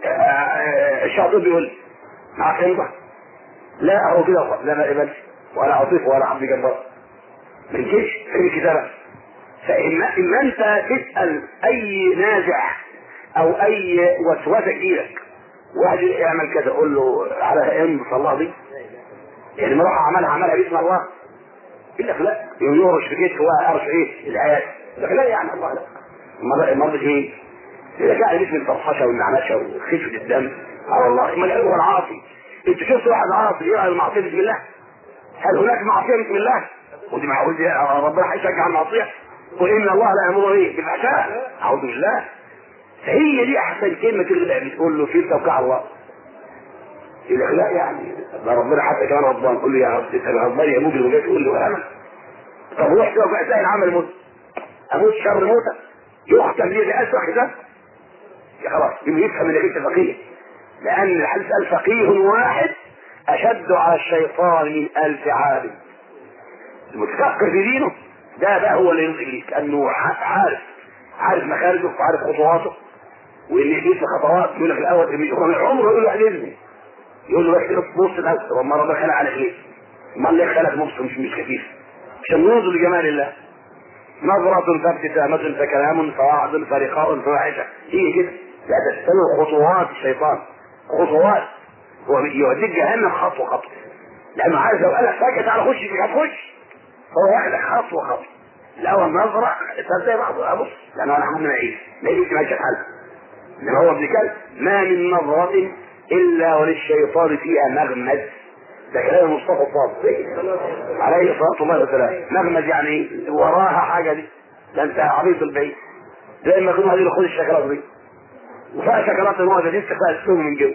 الشاطر بيقول لي معاك امضى لا هو كده لا ما قبلش ولا عطيف ولا عبد جبار ما يجيش في الكتابه فإما إما أنت تسأل أي نازع أو أي وسوسة تجيلك واحد يعمل كذا قول له على ام صلاح دي يعني ما راح عملها عملها باسم الله يقول لك لا يرش في كتفه ويرش ايه الايات لك لا يعني الله لا المرض ايه؟ اذا كان باسم الفرحشه والنعنشه وخفه الدم اه والله ما هو العاصي انت شفت واحد عاصي يقرا المعصيه بسم الله هل هناك معصيه بسم الله؟ ودي معقول ربنا هيشجع المعصيه وان الله لا يامر ايه بالفحشاء اعوذ بالله فهي دي احسن كلمه تغلق بتقول له في توقع الله يقول لك لا يعني ده ربنا حتى كمان غضبان قول له يا رب انت غضبان يا مجرم وجاي تقول لي وانا طب روح توقع تلاقي العمل موت اموت شر موتة يختم لي باسوء حساب يا خلاص يفهم انك انت فقيه لان الحديث قال فقيه واحد اشد على الشيطان من الف عالم المتفكر في دينه ده بقى هو اللي يرضي ابليس لانه عارف عارف مخارجه وعارف خطواته وان ابليس خطوات يقول لك الاول عمره يقول له احلفني يقول له بس بص الاول وما ربنا خلق عليك ليه؟ ما اللي خلق نص مش مش خفيف عشان ننظر لجمال الله نظرة فابتسامة فكلام فوعد فرقاء فواحشة هي كده لا تستوي خطوات الشيطان خطوات هو يوديك جهنم خطوة خطوة لأنه عارف لو قال لك فجأة تعالى خش مش هتخش هو واخدك خطوة خطوة الأول نظرة تصدق بعض أبص لأنه أنا عمري ما أعيش ما يجيش ماشي الحل إنما هو ابن كلب ما من نظرة إلا وللشيطان فيها مغمز ده كلام المصطفى الصادق عليه الصلاة الله والسلام مغمز يعني وراها حاجة دي ده أنت عبيط البعيد زي ما كنا هذه خد الشكلات دي وفيها شكلات الموجة دي فيها السم من جوه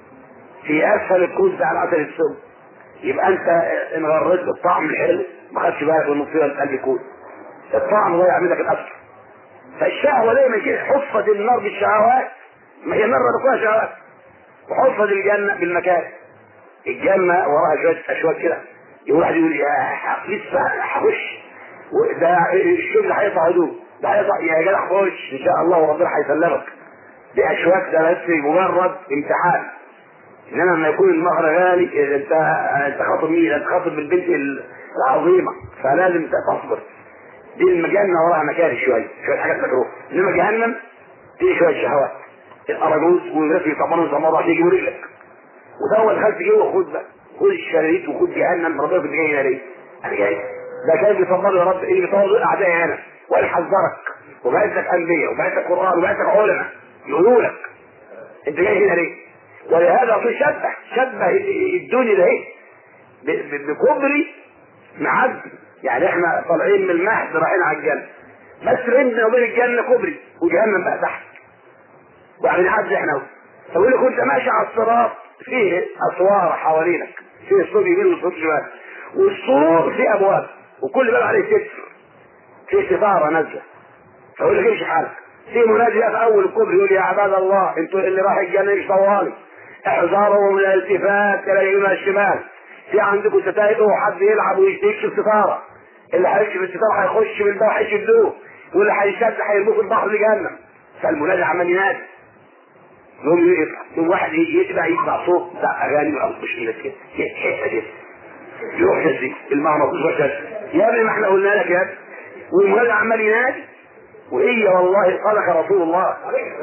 في أسفل الكوز ده على عسل السم يبقى أنت إن غريت بالطعم الحلو ما خدش بالك من المصيبة اللي قلب يكون الطعم هو يعمل لك الأثر فالشهوة دايما كده حفظ النار بالشهوات ما هي النار بتكون شهوات وحفظ الجنة بالمكان الجنة وراها شوية أشواك كده يقول واحد يقول يا لسه هخش ده الشغل هيطلع هدوء ده هيطلع يا جدع خش إن شاء الله وربنا هيسلمك دي أشواك ده بس مجرد امتحان انما لما يكون المهر غالي انت انت خاطب مين؟ انت خاطب بالبنت العظيمه فلازم تصبر دي الجنه وراها مكاره شويه شويه حاجات مكروه انما جهنم فيه شويه شهوات الاراجوز والناس يطمنوا يطمنوا عشان يجيبوا رجلك وده هو دخلت جوه خد بقى خد الشراريط وخد جهنم ربنا كنت جاي ليه؟ انا جاي ده كان بيطمنوا يا رب ايه بيطمنوا اعدائي انا ويحذرك وبعت لك انبياء وبعت لك قران وبعت لك علماء يقولوا لك انت جاي هنا ليه؟ ولهذا في شبه شبه الدنيا ده ايه بكبري معد يعني احنا طالعين من المهد رايحين على الجنه بس بيننا وبين الجنه كبري وجهنم بقى تحت وبعدين نعدي احنا فبيقول لك وانت ماشي على الصراط فيه اسوار حوالينك فيه صوت يمين وصوت شمال والسور فيه ابواب وكل باب عليه ستر فيه ستاره نازله فيقول لك امشي حالك في منادي في اول الكوبري يقول يا عباد الله انتوا اللي راح الجنه مش طوالي احذروا من الالتفات الى اليمين والشمال في عندكم ستاير حد يلعب ويكشف ستاره اللي هيمشي بالستار هيخش بالبحر هيشدوه واللي هيشد هيرموه في البحر لجهنم فالمنادي عمال ينادي يوم يطلع يوم واحد يتبع يسمع صوت بتاع اغاني مش كده كده حته كده يروح يزي المعنى مطلوب يا ابني ما احنا قلنا لك يا ابني والمنادي عمال ينادي وهي والله صدق رسول الله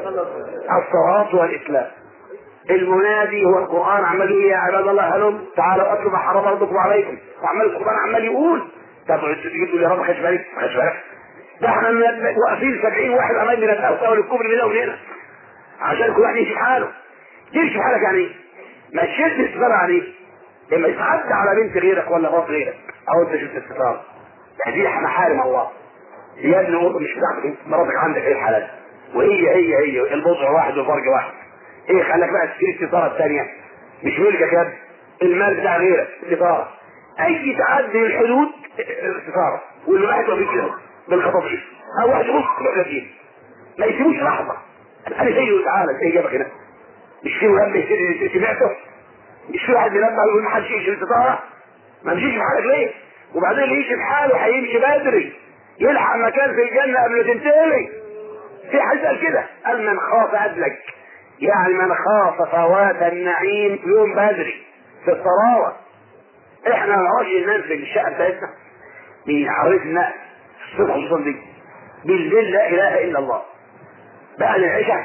الصلاة والإسلام المنادي هو القرآن عمال يقول يا عباد الله هلم تعالوا أتلوا ما حرم ربكم عليكم وعمال القرآن عمال يقول طب تقول يا رب خش بالك خش بالك ده احنا واقفين 70 واحد امام من الاوساء الكبر من هنا هنا عشان كل واحد يمشي في حاله تمشي في حالك يعني ايه؟ ما تشد الستار عليه لما يتعدى على بنت غيرك ولا مرات غيرك او انت شفت الستار يعني دي محارم الله يا ابن مرض مش بتاعتك مراتك عندك ايه الحلال وهي هي هي البضع واحد والفرج واحد ايه خلك بقى تشتري الستاره الثانيه مش ملكك يا ابني المال بتاع غيرك ستاره اي تعدي الحدود ستاره واللي واحد فيه كده بالخطاطيف او واحد يبص يروح ما يسيبوش لحظه انا زيه تعالى زي جابك هنا مش في مهم سمعته مش في واحد منبه يقول ما حدش يمشي بالستاره ما مشيش في حالك ليه وبعدين يمشي في حاله هيمشي بدري يلحق مكان في الجنة قبل ما تنتهي في حد قال كده قال من خاف أدلج يعني من خاف فوات النعيم يوم بدري في الطراوة احنا ما نعرفش ننام في الشقة بتاعتنا من حوالين الناس الصبح خصوصا دي بالليل لا اله الا الله بعد العشاء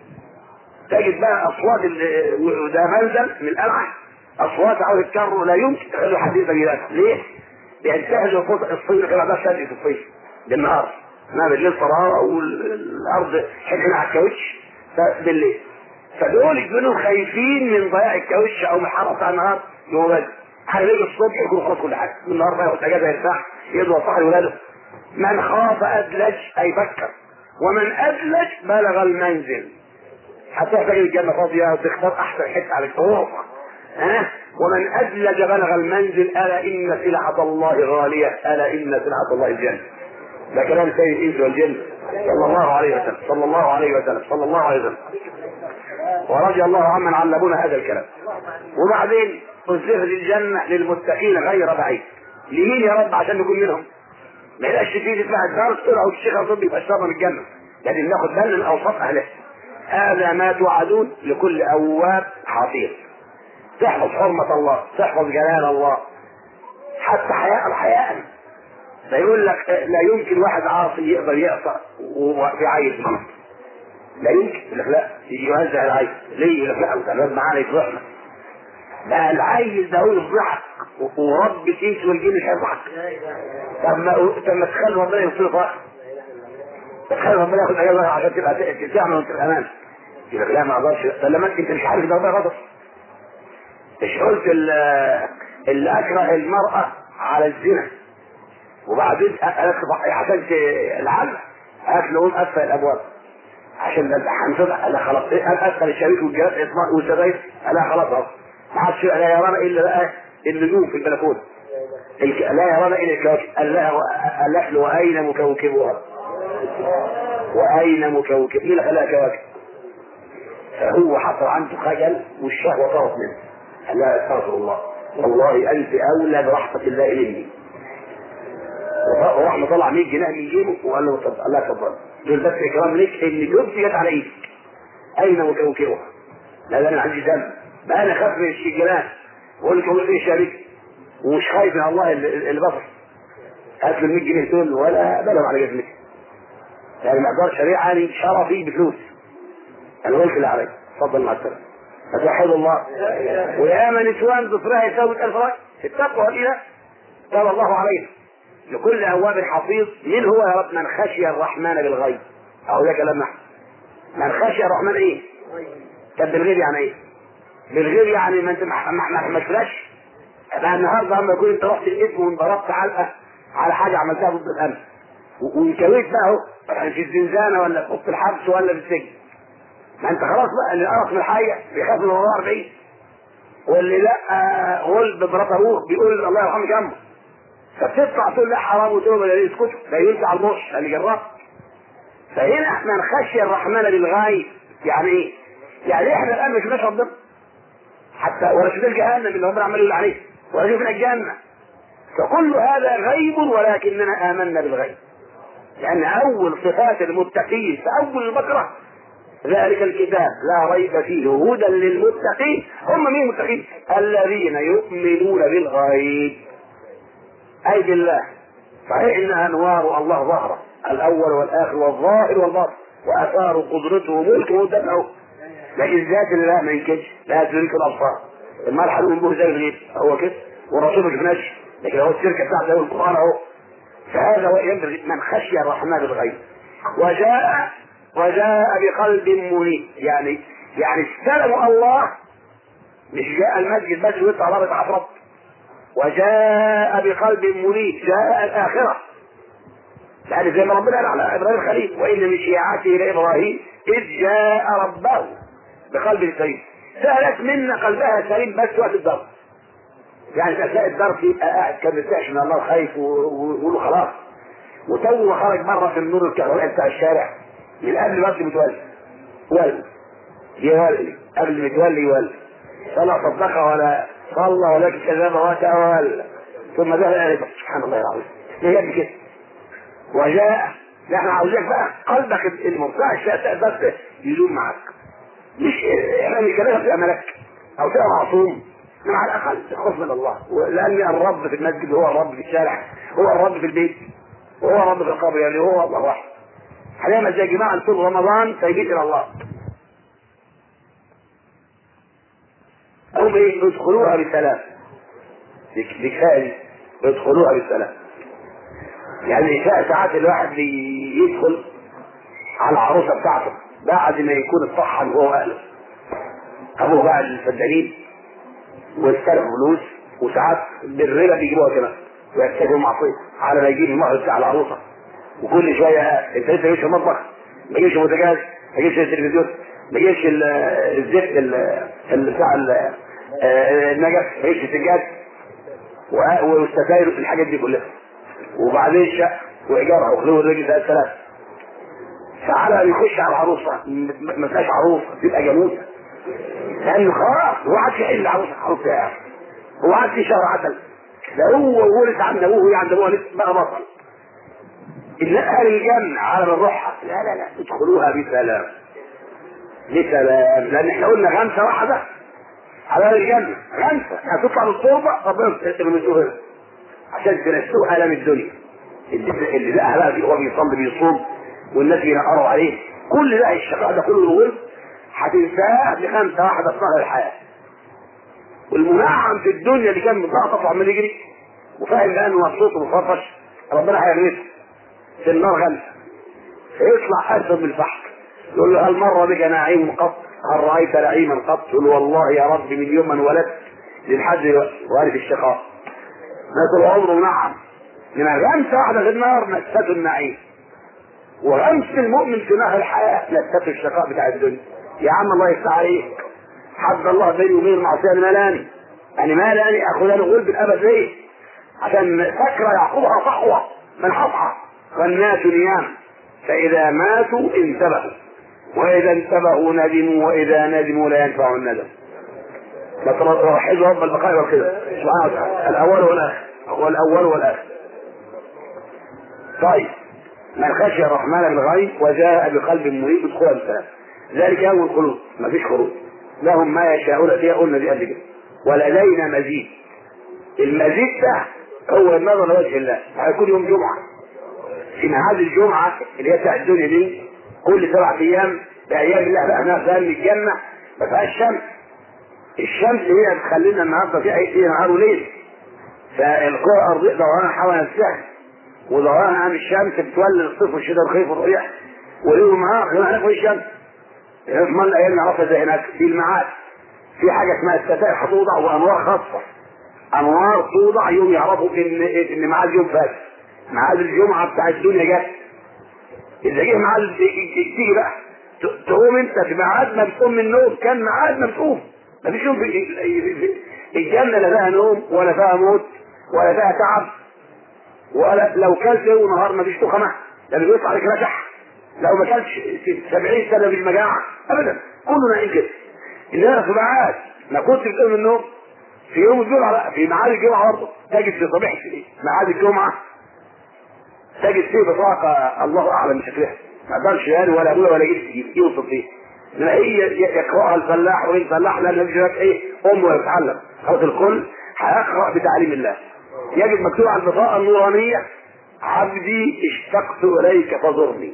تجد بقى اصوات وده منزل من القلعه اصوات عاوز تكرر لا يمكن تخلي حد يقدر يلاقي ليه؟ بينتهز الصيف كما ده شد في الصيف بالنهار ما بالليل طراوه والارض حلقنا على الكاوتش بالليل فدول يكونوا خايفين من ضياع الكاوتش او من حرق بتاع النهار يوم بدري هيجي الصبح يكون خلاص كل حاجه النهار بقى ياخد اجازه يرتاح يدوى صاحي ولاده من خاف ادلج اي فكر ومن ادلج بلغ المنزل حتى تجد الجنه فاضيه وتختار احسن حته على الفوق ها ومن ادلج بلغ المنزل الا ان سلعه الله غاليه الا ان سلعه الله الجنه ده كلام سيد الانس والجن صلى الله عليه وسلم صلى الله عليه وسلم صلى الله عليه وسلم ورضي الله عمن علمونا هذا الكلام وبعدين أزلفت الجنة للمتقين غير بعيد لمين يا رب عشان نكون منهم ما يبقاش في تسمع الدرس تقرا الشيخ الطب يبقى شرب من الجنة لكن ناخد بالنا من أوصاف أهلها هذا ما توعدون لكل أواب حفيظ تحفظ حرمة الله تحفظ جلال الله حتى حياء الحياء فيقول لك لا يمكن واحد عاصي يقدر يقطع وفي عيل مرض لا يمكن يقول لك لا يجي يوزع العيل ليه يقول لك لا ده معانا يفضحنا بقى العيل ده هو يفضحك ورب الانس والجن مش هيفضحك طب ما طب ما تخلي ربنا يوصل فرح تخلي ربنا ياخد اجازه عشان تبقى تعمل وانت الامان يقول لك لا ما اقدرش طب لما انت مش عارف ده غضب مش قلت اللي اكره المراه على الزنا وبعدين عشان العلم قالت له قوم قفل الابواب عشان ده هنفتح قال خلاص قفل الشريك والجهاز اطلاق والسجاير قال خلاص اهو ما عادش لا يرانا الا بقى النجوم في البلكونه لا يرانا الا الكواكب قال لها قال له واين مكوكبها واين مكوكب مين خلاها كواكب فهو حصل عنده خجل والشهوه طارت منه قال لها استغفر الله والله انت اولى برحمه الله مني وراح مطلع 100 جنيه من جيبه وقال له اتفضل الله اتفضل دول بس اكرام ليك ان جبتي جت على ايدك اين مكوكبها؟ لا ده انا عندي ذنب بقى انا خاف من الشجران بقول لك اقول ايه شريك ومش خايف من الله اللي بصر هات له 100 جنيه دول ولا بلغ على جسمك يعني مقدار شريعه شرفي بفلوس انا قلت اللي عليك اتفضل مع السلامه فتوحد الله وياما نسوان ضفرها يساوي 1000 راجل في التقوى هنا قال الله علينا لكل اواب حفيظ من هو يا رب من خشي الرحمن بالغيب او ده كلام نحن من خشي الرحمن ايه طب بالغيب يعني ايه بالغيب يعني ما انت ما حملتلاش بقى النهارده لما يكون انت رحت الاسم وانضربت علقه على حاجه عملتها ضد الامن وانكويت بقى اهو يعني في الزنزانه ولا في اوضه الحبس ولا في السجن ما انت خلاص بقى اللي قرص من الحيه بيخاف من الله 40 واللي لا غلب مرات ابوه بيقول الله يرحمه جنبه فبتطلع تقول لا حرام وتقول لا يسكتوا لا ينفع البوش اللي جربت فهنا من خشي الرحمن بالغايب يعني ايه؟ يعني احنا الان ما شفناش ربنا حتى ولا شفنا الجهنم اللي ربنا عمال يقول عليه ولا شفنا الجنه فكل هذا غيب ولكننا آمنا بالغيب لأن أول صفات المتقين في أول البقرة ذلك الكتاب لا ريب فيه هدى للمتقين هم مين المتقين؟ الذين يؤمنون بالغيب أي بالله صحيح إنها أنوار الله ظاهرة الأول والآخر والظاهر والباطن وآثار قدرته وملكه ودفعه لكن ذات الله ما ينكدش لا تدرك الأبصار الملح من به زي الغيب هو كده والرسول ما شفناش لكن هو الشركة بتاعته هو القرآن أهو فهذا هو ينبغي من خشي الرحمن بالغيب وجاء وجاء بقلب منيب يعني يعني استلموا الله مش جاء المسجد بس ويطلع بره عفرت وجاء بقلب منيب جاء الآخرة يعني زي ما ربنا قال على إبراهيم الخليل وإن من شيعته لإبراهيم إذ جاء ربه بقلب سليم سألت منا قلبها سليم بس وقت الضرب يعني تلاقي الضرب يبقى قاعد كان مرتاح من الله خايف ويقول له خلاص وتو خرج مره في النور الكهربائي بتاع الشارع من قبل ما متولي ولي يولي قبل ما يتولي يولي فلا صدق ولا صلى ولكن كذب وتولى ثم ذهب الى سبحان الله العظيم هي كده وجاء احنا عاوزينك بقى قلبك المرتاح الشاسع بس يدوم معك مش احنا مش كلامك تبقى ملك او تبقى معصوم انما على الاقل الخوف من الله لان الرب في المسجد هو الرب في الشارع هو الرب في البيت وهو الرب في القبر يعني هو الله واحد هنعمل زي جماعه طول رمضان سايبين الى الله هم ايه يدخلوها بسلام بكفايه يدخلوها بالسلام يعني ساعات الواحد بيدخل على العروسه بتاعته بعد ما يكون اتصحن هو واهله ابوه بقى الفدانين واستلف فلوس وساعات بالربا بيجيبوها كمان ويكتبوا معصيه على ما يجيب المهر بتاع العروسه وكل شويه انت لسه جايش المطبخ ما يجيش بوتاجاز ما يجيش التلفزيون ما يجيش الزيت بتاع النجف ما يجيش السجاد والستاير والحاجات دي كلها وبعدين الشقه وايجارها وخلوه الرجل ده الثلاث فعلى يخش على العروسه ما فيهاش عروسه تبقى جاموسه لانه خلاص هو عاد يحل العروسه عروسه يا اخي هو عاد في شهر عسل ده هو ورث عند ابوه وهي عند ابوها لسه بقى بطل إن أهل الجنة على من روحها لا لا لا ادخلوها بسلام بسلام لأن احنا قلنا غمسة واحدة على أهل الجنة غمسة هتطلع من التربة ربنا يرمسوه هنا عشان تنسوه آلام الدنيا اللي اللي لقاها بقى هو بيصلي بيصوم والناس ينقروا عليه كل ده الشقاء ده كله الورد هتنساه بخمسة واحدة في نهر الحياة والمنعم في الدنيا اللي كان متقطع عمال يجري وفاهم بقى انه مبسوط ومفرفش ربنا هيرمسه في النار غمسة فيطلع اسد من الفحم يقول له هل مر بك نعيم قط هل رايت نعيما قط يقول والله يا رب من يوم من ولدت للحد وارث الشقاء ما طول عمره منعم من غمسة واحدة في النار نسته النعيم وغمس المؤمن في نهر الحياة نسته الشقاء بتاع الدنيا يا عم الله يفتح عليك حد الله بيني وبين المعصية مالاني يعني مالاني اخذ له غلب الابد ليه عشان فكرة يعقوبها صحوة من حصحة والناس نيام فإذا ماتوا انتبهوا وإذا انتبهوا ندموا وإذا ندموا لا ينفع الندم فتوحدوا رب البقاء والخير سبحانه وتعالى الأول والآخر هو الأول والآخر طيب من خشي الرحمن بالغيب وجاء بقلب مريد ادخل السلام ذلك يوم الخلود ما فيش خروج لهم ما يشاءون فيها قلنا دي قبل كده ولدينا مزيد المزيد ده هو النظر لوجه الله هيكون يوم جمعه في ميعاد الجمعة اللي هي بتاعت الدنيا دي كل سبع أيام بأيام الله بقى ناس من الجنة ما فيهاش شمس الشمس هي بتخلينا النهارده في أي نهار وليل فالكرة الأرضية دورانها حول نفسها ودورانها عن الشمس بتولد الصيف والشتاء والخريف والريح وليل ونهار هنا هناك مفيش شمس ما الأيام نعرفها زي هناك في الميعاد في حاجة اسمها الستائر هتوضع وأنوار خاصة أنوار توضع يوم يعرفوا إن إن ميعاد يوم فات ميعاد الجمعة بتاع الدنيا جت إذا جه ميعاد تيجي بقى تقوم أنت في ميعاد ما بتقوم من النوم كان ميعاد ما بتقوم ما فيش يوم في الجنة لا فيها نوم ولا فيها موت ولا فيها تعب ولا لو كلت يوم ونهار ما فيش تخمة ده بيطلع عليك رشح لو ما كلتش 70 سنة بالمجاعة أبدا كله نعيم كده إنما في ميعاد ما كنت بتقوم من النوم في يوم الجمعه بقى في ميعاد الجمعه برضه تجد في صبيحه ميعاد الجمعه تجد فيه بطاقه الله اعلم بشكلها ما اقدرش يعني ولا ابويا ولا جدي يوصف فيه لما هي يقراها الفلاح وغير الفلاح لان الفلاح ايه امه يتعلم خلاص الكل هيقرا بتعليم الله يجد مكتوب على البطاقه النورانيه عبدي اشتقت اليك فزرني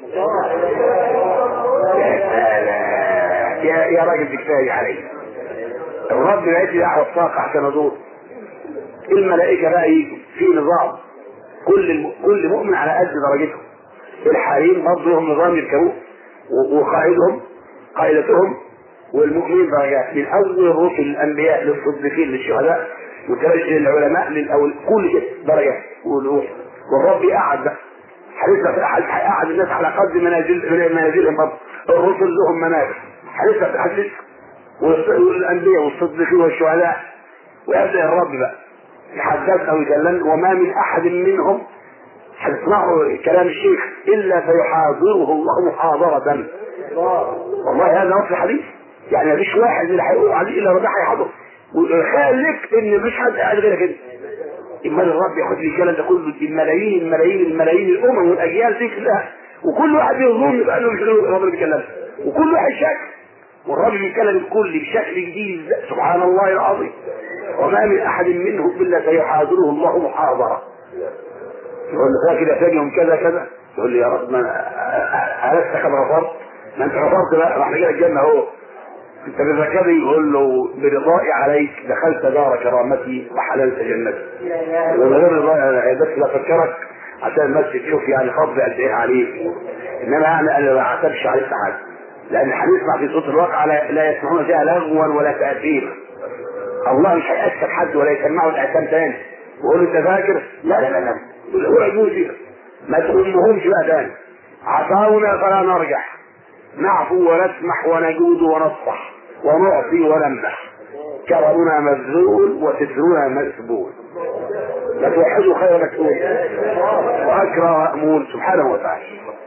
يا يا راجل كفايه علي الرب بعت لي دعوه الطاقه عشان ازور الملائكه بقى يجوا في نظام كل الم... كل مؤمن على قد درجته الحريم برضه لهم نظام يركبوه وقائدهم قائدتهم والمؤمنين درجات من اول الرسل الانبياء للصديقين للشهداء وترجع للعلماء للاول كل درجات والرب قعد بقى هيثبت هيقعد الناس على قدر منازل منازلهم برضه الرسل لهم منازل هيثبت حدث والانبياء والصديقين والشهداء ويبدا الرب بقى يحدثنا ويكلمنا وما من احد منهم هتسمعوا كلام الشيخ الا سيحاضره الله محاضره والله هذا نص الحديث يعني مفيش واحد اللي هيقول عليه الا ربنا هيحضر وخالف ان مفيش حد قاعد غيرك انت امال الرب ياخد لي الكلام ده كله الملايين الملايين الملايين الامم والاجيال دي كلها وكل واحد يظن بقى انه مش الرب بيتكلم وكل واحد شك والرب بيتكلم الكل بشكل جديد سبحان الله العظيم وما من احد منهم الا سيحاضره الله محاضره يقول له فاكر يا فاجئهم كذا كذا يقول لي يا رب ما ألست قد غفرت ما انت غفرت بقى راح نجي الجنه اهو انت بذكري يقول له برضائي عليك دخلت دار كرامتي وحللت جنتي ومن غير رضائي بس بفكرك عشان المسجد تشوف يعني فضل قد ايه عليك انما يعني انا ما اعتبش عليك حاجه لان هنسمع في صوت الواقع لا, لا يسمعون فيها لغوا ولا تاثيرا الله مش هيأثر حد ولا يسمعه الاثام تاني ويقول انت فاكر لا لا لا لا اوعدوا فيها ما تهمهمش بقى تاني عطاونا فلا نرجع نعفو ونسمح ونجود ونصفح ونعطي ونمدح كرمنا مبذول وسترنا مسبول لتوحدوا خير مكتوب واكرم مامول سبحانه وتعالى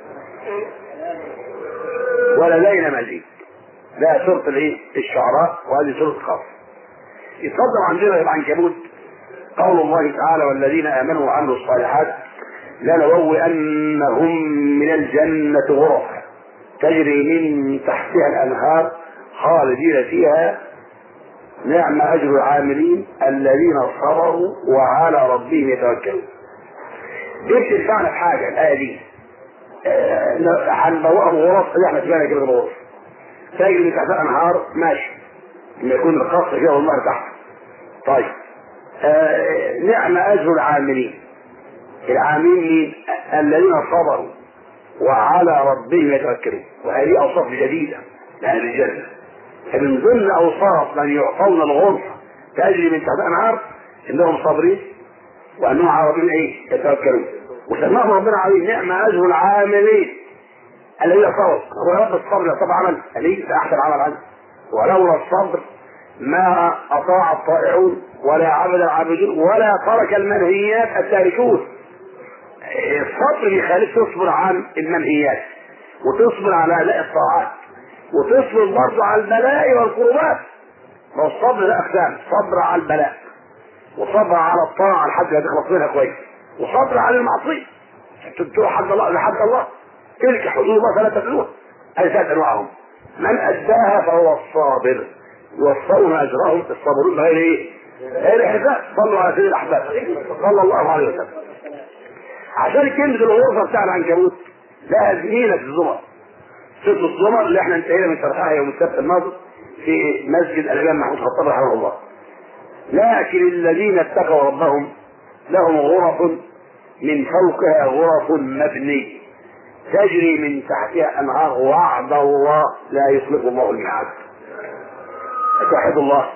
ولدينا مزيد ده سورة الايه؟ الشعراء وهذه سورة خاص. يتفضل عندنا العنكبوت قول الله تعالى والذين امنوا وعملوا الصالحات لنبوئنهم من الجنة غرفا تجري من تحتها الانهار خالدين فيها نعم اجر العاملين الذين صبروا وعلى ربهم يتوكلون. دي بتنفعنا في حاجه الايه دي. هنبوئهم غرف اللي احنا سمعنا كده غرف. تجري من تحتها الانهار ماشي. لما يكون الخاص فيها والله تحت. طيب. آه نعم اجر العاملين. العاملين مين؟ الذين صبروا وعلى ربهم يتوكلون وهذه اوصاف جديده لاهل الجنه فمن ضمن اوصاف من يعطون الغرفه تجري من تحت انهار انهم صابرين وانهم على ربهم ايه؟ يتوكلون وسماهم ربنا عليه نعم اجر العاملين الذين صبروا هو رب الصبر يعتبر عمل ليس احسن عمل عنه ولولا الصبر ما اطاع الطائعون ولا عبد العابدون ولا ترك المنهيات التاركون الصبر بيخليك تصبر عن المنهيات وتصبر على اداء الطاعات وتصبر برضه على البلاء والقربات ما هو الصبر ده اقسام صبر على البلاء وصبر على الطاعه لحد ما تخلص منها كويس وصبر على المعصيه تروح حد الله لحد الله تلك حدود الله فلا تتلوها هذه ثلاث انواعهم من اداها فهو الصابر يوفون اجرهم الصابرون غير ايه؟ غير حساب صلوا على سيد الاحباب صلى الله عليه وسلم عشان كلمة الغرفة بتاع العنكبوت لها زميلة في الزمر ست الزمر اللي احنا انتهينا من شرحها يوم السبت الماضي في مسجد الامام محمود خطاب رحمه الله لكن الذين اتقوا ربهم لهم غرف من فوقها غرف مبنية تجري من تحتها انهار وعد الله لا يخلف الله الميعاد توحد الله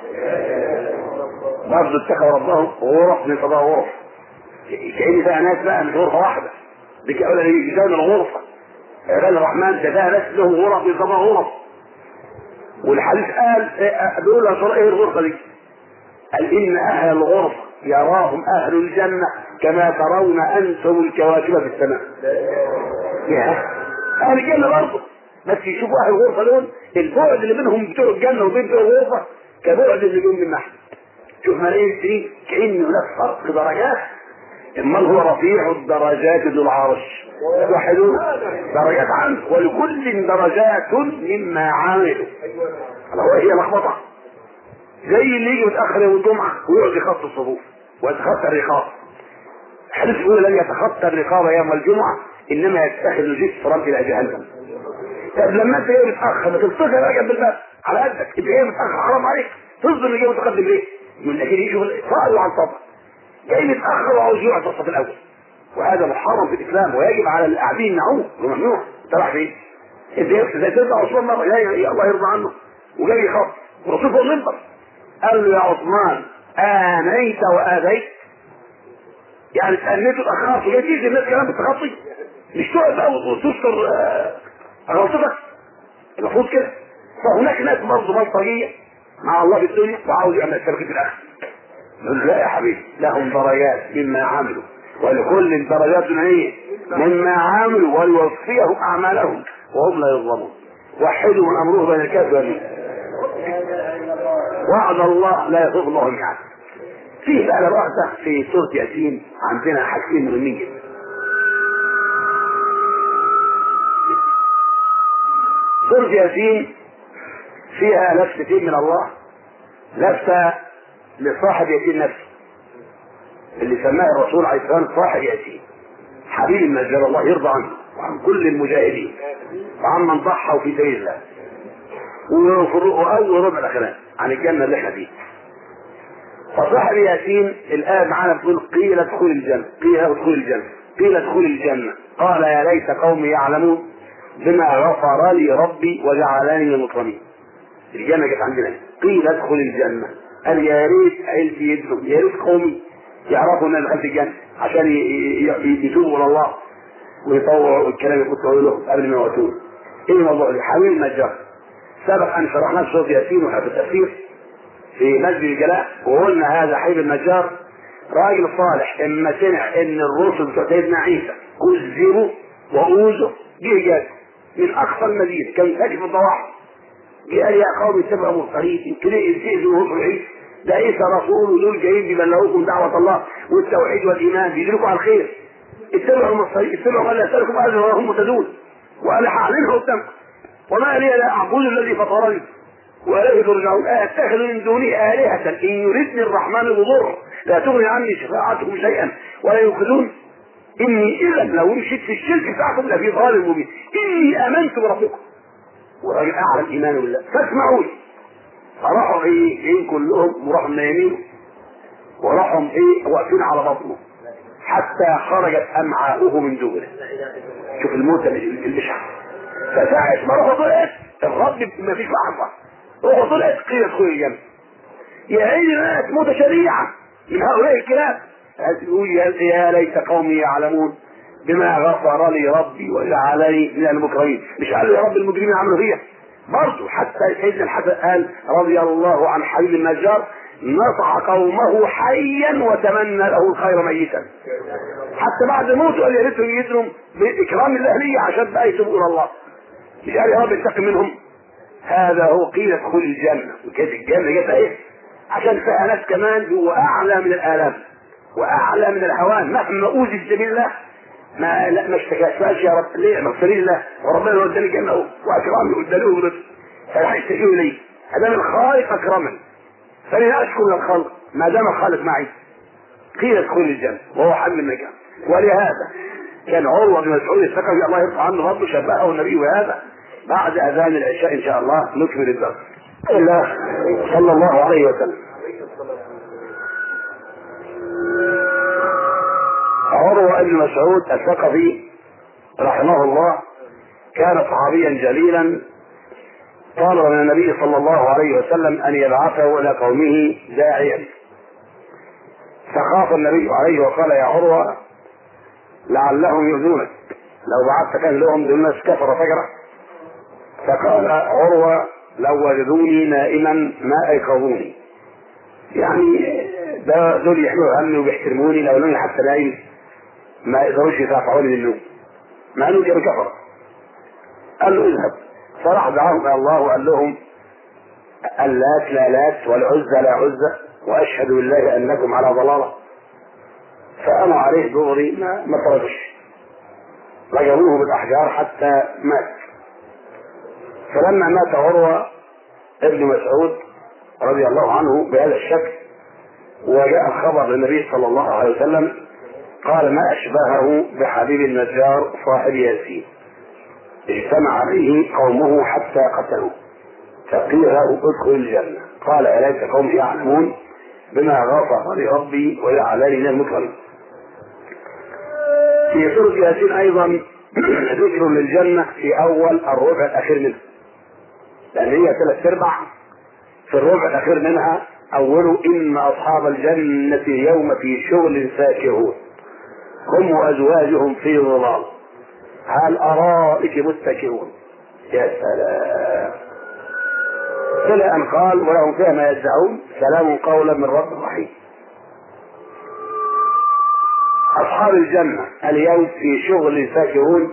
برضه اتقوا ربهم غرف من فضاء غرف كأن فيها ناس بقى مش غرفة واحدة بكأولا يجان الغرفة عباد الرحمن ده فيها ناس لهم غرف يسمى غرف والحديث قال بيقول يا ترى ايه الغرفة دي؟ قال إن أهل الغرفة يراهم أهل الجنة كما ترون أنتم الكواكب في السماء. يا أهل الجنة برضه بس يشوفوا أهل الغرفة دول البعد اللي بينهم بتوع الجنة وبين بتوع الغرفة كبعد النجوم من نحن. شوف ملايين السنين كأن هناك فرق درجات امال هو رفيع الدرجات ذو العرش وحدوا درجات عنه ولكل درجات مما عملوا هو هي لخبطه زي اللي يجي متاخر يوم الجمعه ويقعد يخط الصفوف ويتخطى الرقاب حديث يقول لن يتخطى الرقاب يوم الجمعه انما يتخذ جسرا الى جهنم طب لما انت جاي متاخر ما تلتقي بقى جنب الباب على قدك انت جاي متاخر حرام عليك تصدم اللي جاي متقدم ليه؟ يقول لك يجوا فقروا عن صدر جاي متاخر وعاوز يقعد في الصف الاول وهذا محرم في الاسلام ويجب على القاعدين يمنعوه وممنوع تروح فين؟ انت زي ترجع عثمان مره جاي الله يرضى عنه وجاي يخاف والرسول فوق المنبر قال له يا عثمان آنيت وآذيت يعني تأنيت وتأخرت وجاي تيجي الناس كلام بتخطي مش تقعد بقى وتستر آه، غلطتك المفروض كده فهناك ناس برضه بلطجيه مع الله في الدنيا وعاوز يعمل التركيب في الاخر يقول لا يا حبيبي لهم درجات مما عملوا ولكل درجات هي مما عملوا وليوفيهم اعمالهم وهم لا يظلمون وحدوا من امره بين الكافر والمؤمن وعد الله لا يخلف الله الميعاد فيه بقى رأسة في سورة ياسين عندنا حاجتين مهمين جدا سورة ياسين فيها لفتين من الله لفتة لصاحب ياسين نفسه اللي سماه الرسول عليه السلام صاحب ياسين حبيب النجار الله يرضى عنه وعن كل المجاهدين وعن من ضحوا في سبيل الله وأول ربع الأخران عن الجنة اللي احنا فيها فصاحب ياسين الآية معانا بتقول قيل ادخل الجنة قيل ادخل الجنة قيل ادخل الجنة قال يا ليت قومي يعلمون بما غفر لي ربي وجعلني من المكرمين الجنة جت عندنا قيل ادخل الجنة قال يا ريت عيلتي يدخل يا ريت قومي يعرفوا ان انا دخلت الجنة عشان يتوبوا الى الله ويطوعوا الكلام اللي كنت اقول لهم قبل ما يموتون ايه الموضوع ده؟ حويل النجار سبق ان شرحنا في سوره ياسين وحفظ التفسير في مسجد الجلاء وقلنا هذا حبيب النجار راجل صالح اما سمع ان الرسل بتوع سيدنا عيسى كذبوا واوذوا جه جاي من اقصى المدينه كان ساكن في الضواحي جه قال يا قوم اتبعوا مرسلين يمكن يزيدوا وصلوا عيسى ده عيسى رسول ودول جايين بيبلغوكم دعوه الله والتوحيد والايمان بيدلكم على الخير اتبعوا المرسلين اتبعوا من لا يسالكم اجرا وهم مهتدون وانا هعلنها قدامكم وما لي لا اعبد الذي فطرني واليه ترجعون اتخذ من دونه الهه ان يردني الرحمن بضر لا تغني عني شفاعتكم شيئا ولا ينقذون اني اذا لو مشيت في الشرك بتاعكم لفي ضلال مبين اني امنت بربكم والراجل اعلم ايمانه بالله فاسمعوني فراحوا ايه جايين كلهم وراحوا نايمين وراحوا ايه واقفين على بطنه حتى خرجت امعاؤه من دبره شوف الموتى البشعه فساعة ما روحه طلعت الرب ما فيش لحظة روحه طلعت قيل ادخل الجنة يا عيني ناس موتة شريعة من هؤلاء الكلاب تقول يا ليت قومي يعلمون بما غفر لي ربي وجعلني من المكرمين مش قال يا رب المجرمين عملوا فيا برضه حتى سيدنا الحسن قال رضي الله عن حبيب النجار نصح قومه حيا وتمنى له الخير ميتا حتى بعد موته قال يا ريتهم يدروا باكرام الله لي عشان بقى يتوبوا الى الله مش قال يا رب اتق منهم هذا هو قيل ادخل الجنه وكانت الجنه جت ايه عشان فيها ناس كمان هو اعلى من الالام واعلى من الهوان مهما اوذي في سبيل الله ما لا ما اشتكاش يا رب ليه مغفر الله وربنا لو اداني جنه واكرمني واداني رزق فلا يشتكوا لي ادام الخالق اكرمني فلن اشكر للخلق ما دام الخالق معي قيل ادخل الجنه وهو حل المكان ولهذا كان عروه بن مسعود الثقفي الله يرضى عنه برضه شبهه النبي بهذا بعد اذان العشاء ان شاء الله نكمل الدرس الله صلى الله عليه وسلم عروة بن مسعود الثقفي رحمه الله كان صحابيا جليلا طلب من النبي صلى الله عليه وسلم ان يبعثه الى قومه داعيا فخاف النبي عليه وقال يا عروه لعلهم يؤذونك لو بعثت كان لهم دول الناس كفر فجره فقال عروه لو وجدوني نائما ما ايقظوني يعني ده دول يحملوا همي وبيحترموني لو اني حتى نايم ما يقدروش يدافعوني من النوم مع انه كانوا كفر قال له اذهب فراح دعاهم الى الله وقال لهم اللات لا لات والعزى لا عزى واشهد بالله انكم على ضلاله فأمر عليه دغري ما ما تركش رجموه بالاحجار حتى مات فلما مات عروه ابن مسعود رضي الله عنه بهذا الشكل وجاء الخبر للنبي صلى الله عليه وسلم قال ما أشبهه بحبيب النجار صاحب ياسين اجتمع عليه قومه حتى قتلوه فقيل له ادخل الجنة قال أليس قوم يعلمون بما غفر لربي وجعلني من المكرمين في سورة ياسين أيضا ذكر للجنة في أول الربع الأخير منها لأن هي ثلاث أرباع في الربع الأخير منها أوله إن أصحاب الجنة اليوم في شغل ساكرون هم وأزواجهم في ظلال على الأرائك متكئون يا سلام إلى أن قال ولهم فيها ما يدعون سلام قولا من رب رحيم أصحاب الجنة اليوم في شغل ساكرون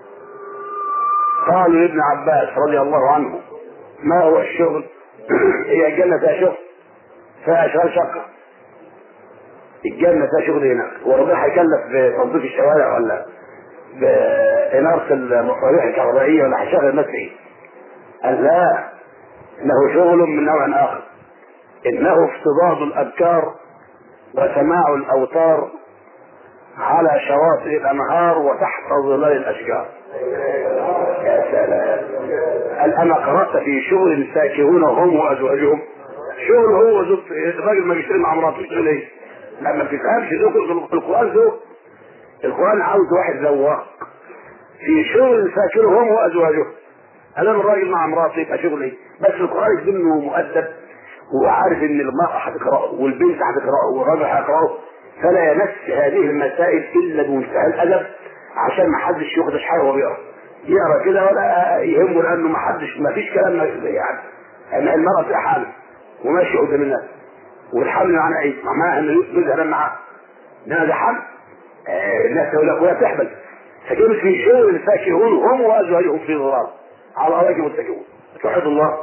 قالوا لابن عباس رضي الله عنه ما هو الشغل هي الجنة فيها شغل فيها أشغال شقة الجنة فيها شغل هنا وربنا هيكلف بتنظيف الشوارع ولا بإنارة المصابيح الكهربائية ولا هيشغل الناس ايه؟ قال لا إنه شغل من نوع آخر إنه افتضاض الأبكار وسماع الأوتار على شواطئ الأنهار وتحت ظلال الأشجار يا سلام قال أنا قرأت في شغل ساكنون هم وأزواجهم شغل هو زوج الراجل ما بيشتري مع مراته يقول ايه؟ لما بتفهمش ذوق القرآن ذوق القرآن عاوز واحد ذواق في شغل ساكنه هم وأزواجهم أنا الراجل مع مراته يبقى شغل ايه؟ بس القرآن يكون انه مؤدب وعارف ان المرأة هتقرأه والبنت هتقرأه والراجل هيقرأه فلا يمس هذه المسائل الا بمنتهى الادب عشان ما حدش ياخد حاجه وهو بيقرا يقرا كده ولا يهمه لانه ما حدش ما فيش كلام يعني ان المراه في حال وماشي قدام الناس والحمل معناه ايه؟ معناها ان جوزها نام معاه انما ده حمل آه الناس يقول لك ولا تحمل فكانوا في شغل فاكهون هم وازواجهم في ظلال على اراضي متكئون توحد الله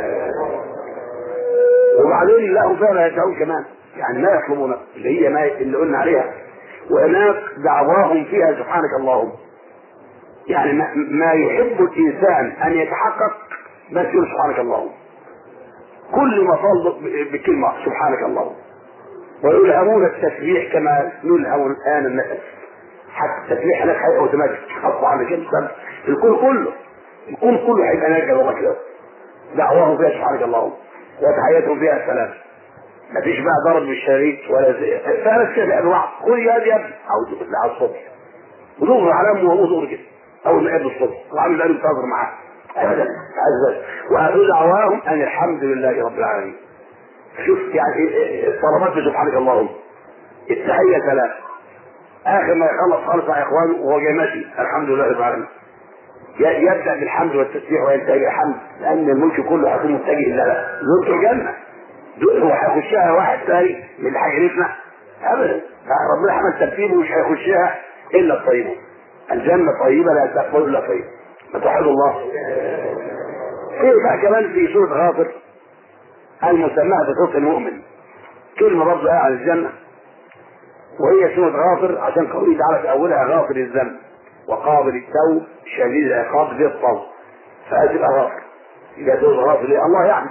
وبعدين لهم فيها ما يدعون كمان يعني ما يطلبون اللي هي ما اللي قلنا عليها وهناك دعواهم فيها سبحانك اللهم يعني ما, ما يحب الانسان ان يتحقق بس يقول سبحانك اللهم كل ما طلب بكلمه سبحانك اللهم ويلهمون التسبيح كما نلهم الان النفس حتى التسبيح هناك هيبقى اوتوماتيك حطوا على كده الكون كله الكون كله هيبقى ناجي والله كده دعواهم فيها سبحانك اللهم وتحياتهم فيها السلام ما فيش بقى ضرب بالشريك ولا زي فبس كده انواع خد يا دي او تطلع على الصبح وتظهر على امه وهو ظهر كده اول ما يقابل الصبح وعامل قلب تظهر معاه ابدا عز واخر دعواهم ان الحمد لله رب العالمين شوف يعني الطلبات سبحانك اللهم التحيه ثلاث اخر ما يخلص خالص مع اخوانه وهو جاي ماشي الحمد لله رب العالمين يبدا بالحمد والتسبيح وينتهي بالحمد لان الملك كله هيكون متجه لله زرت الجنه دول هو هيخشها واحد ثاني من اللي هيعرفنا ابدا ربنا عمل ترتيبه مش هيخشها الا الطيبون الجنه طيبه لا تقبل الا طيب فتوحد الله في بقى كمان في سوره غافر المسماه بصوت المؤمن كلمه برضه عن الجنه وهي سوره غافر عشان قوله تعالى في اولها غافر الذنب وقابل التوب شديد العقاب ذي الطول فهتبقى غافر يبقى سوره غافر الله يعلم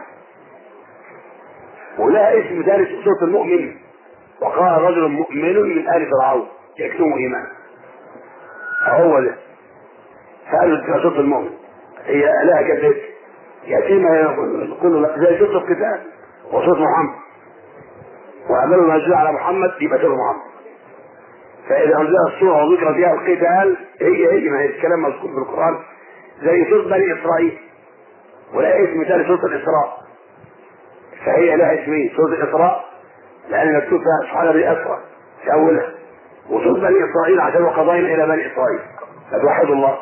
ولها اسم ثالث سورة المؤمن وقال رجل مؤمن من آل فرعون يكتم إيمان هو ده فقالوا سورة المؤمن هي لها كذب يأتينا يقول زي سورة القتال وسورة محمد وعملوا ما ينزل على محمد يبقى سورة محمد فإذا أنزلت السورة وذكر فيها القتال هي هي ما هي الكلام مذكور في القرآن زي سورة بني إسرائيل ولا اسم ثالث سورة الإسراء فهي لها اسمين سورة الإسراء لأن مكتوب فيها سبحان الذي أسرى في أولها وسورة بني إسرائيل عشان وقضينا إلى بني إسرائيل فتوحد الله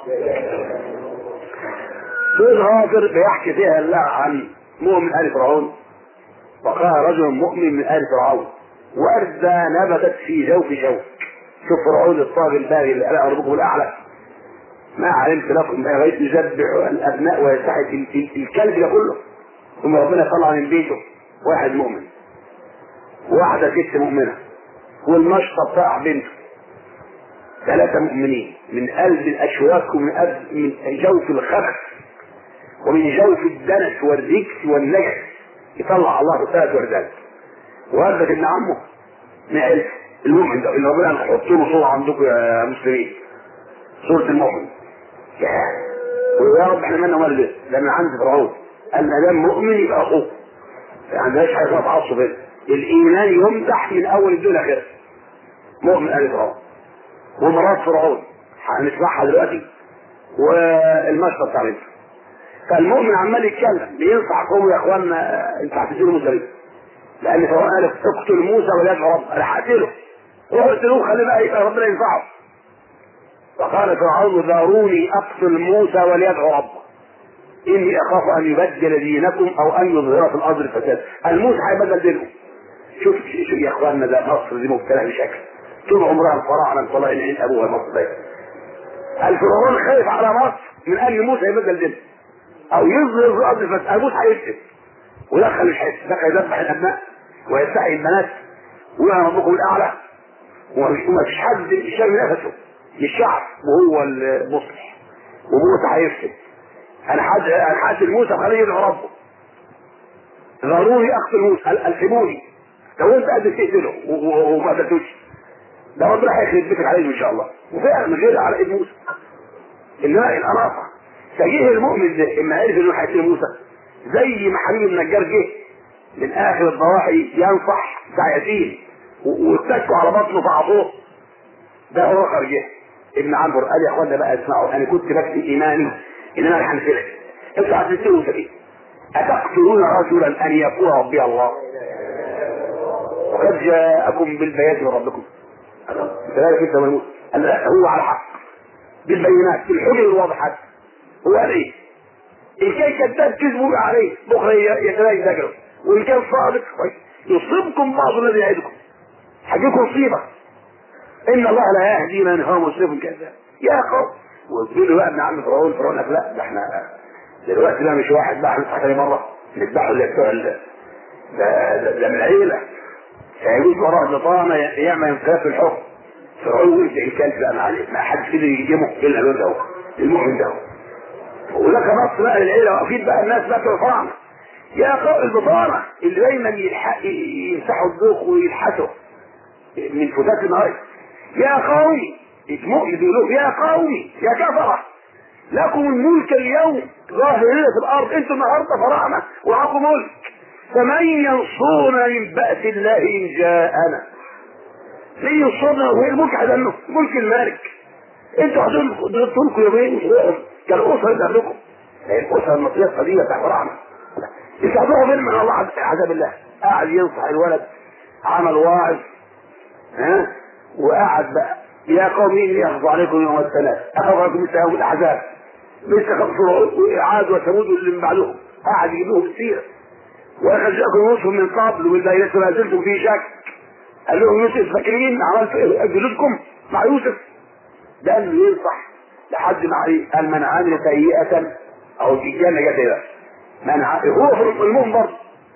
سورة غافر بيحكي فيها الله عن مؤمن آل فرعون وقال رجل مؤمن من آل فرعون وردة نبتت في جوف جوف شوف فرعون الطاغي الباغي اللي ألا ربكم الأعلى ما علمت لكم بغيت يذبح الأبناء ويستحي الكلب ده كله ثم ربنا طلع من بيته واحد مؤمن واحدة ست مؤمنة والمشطة بتاع بنته ثلاثة مؤمنين من قلب الأشواك ومن قلب من جوف الخبث ومن جوف الدنس والرجس والنجس يطلع الله ثلاث وردات وقالت ان عمه نعرف المؤمن ده اللي ربنا نحط له صورة عندكم يا مسلمين صورة المؤمن ويا رب احنا مالنا ولا ده لان عندي فرعون قال ما دام مؤمن يبقى اخوه ما عندهاش حاجه اسمها تعصب هنا الايمان يمدح من اول الدنيا كده مؤمن ال فرعون ومرات فرعون هنسمعها دلوقتي والمشهد بتاع الانسان فالمؤمن عمال يتكلم بينصح قومه يا اخوانا انتوا هتقتلوا موسى ليه؟ لان فرعون قال اقتل موسى ولا رب انا هقتله روحوا اقتلوه خليه بقى يبقى ربنا ينفعه فقال فرعون ذروني اقتل موسى وليدعو ربه اني اخاف ان يبدل دينكم او ان يظهر في الارض الفساد الموسى هيبدل دينهم شوف شوف يا اخواننا ده مصر دي مبتلى بشكل طول عمرها الفراعنه طلع العين ابوها مصر ده الفرعون خايف على مصر من ان موسى يبدل دينه او يظهر في الارض الفساد موسى هيكتب ودخل الحس دخل يذبح الابناء ويستحي البنات ويا ربكم الاعلى وما فيش حد يشم نفسه للشعب وهو المصلح وموسى هيفسد انا حد انا حد موسى خليه يدعو ربه ضروري اقتل موسى الحموني لو انت قد تقتله وما قتلتوش ده ربنا هيخرب بيتك عليه ان شاء الله وفعلا من غير على ايد موسى انما الاناقه سيئ المؤمن ده اما عرف انه هيقتل موسى زي ما حبيب النجار جه من اخر الضواحي ينصح ساعتين واتكوا على بطنه فعصوه ده هو خرجه ابن عمرو قال يا اخوانا بقى اسمعوا انا كنت بكفي ايماني ان انا هنفلك انتوا هتنسوا سبيل اتقتلون رجلا ان يقول ربي الله وقد جاءكم بالبيات من ربكم كذلك انت ملموس هو على حق بالبينات بالحجج الواضحات هو قال ايه ان كان كذاب كذبوا عليه بكره يتلاقي ذكره وان كان صادق يصيبكم بعض الذي يعدكم حاجتكم مصيبه ان الله لا يهدي من هو مسرف كذاب يا قوم وتقول له بقى ابن عم فرعون فرعون قال لا ده احنا دلوقتي بقى مش واحد بقى هنفتح تاني مره نذبحه اللي بتوع ده ده, ده من العيله هيجوز وراه بطانه يعمل انقلاب في الحكم فرعون ولد الكلب بقى معلش ما حدش قدر يجيبه الا الواد ده المؤمن ده ولك نص بقى للعيله واكيد بقى الناس بقى الفراعنه يا قوم البطانه اللي دايما يلحق يمسحوا الذوق ويلحسوا من فتات النهار يا قومي المؤمن بيقولوا يا قومي يا كفرة لكم الملك اليوم ظاهرين في الارض انتم النهارده فراعنه وعاكم ملك فمن ينصرنا من بأس الله ان جاءنا من ينصرنا وهي الملك عدنه ملك المالك انتوا هتقولوا يومين كالاسره اللي قبلكم الاسره المصريه القديمه بتاع فراعنه يساعدوها فين من الله عذاب الله قاعد ينصح الولد عمل واعظ ها وقعد بقى يا قوم اني اخاف عليكم يوم الثلاث اخاف عليكم مثل يوم الاحزاب مثل فرعون وعاد وثمود اللي من بعدهم قاعد يجيب لهم السيره ولقد جاءكم يوسف من قبل والبينات ما زلتم في شك قال لهم يوسف فاكرين عملت جلودكم مع يوسف ده اللي ينصح لحد ما عليه قال من عمل سيئة او الجنة جت ايه من هو في المؤمن برضه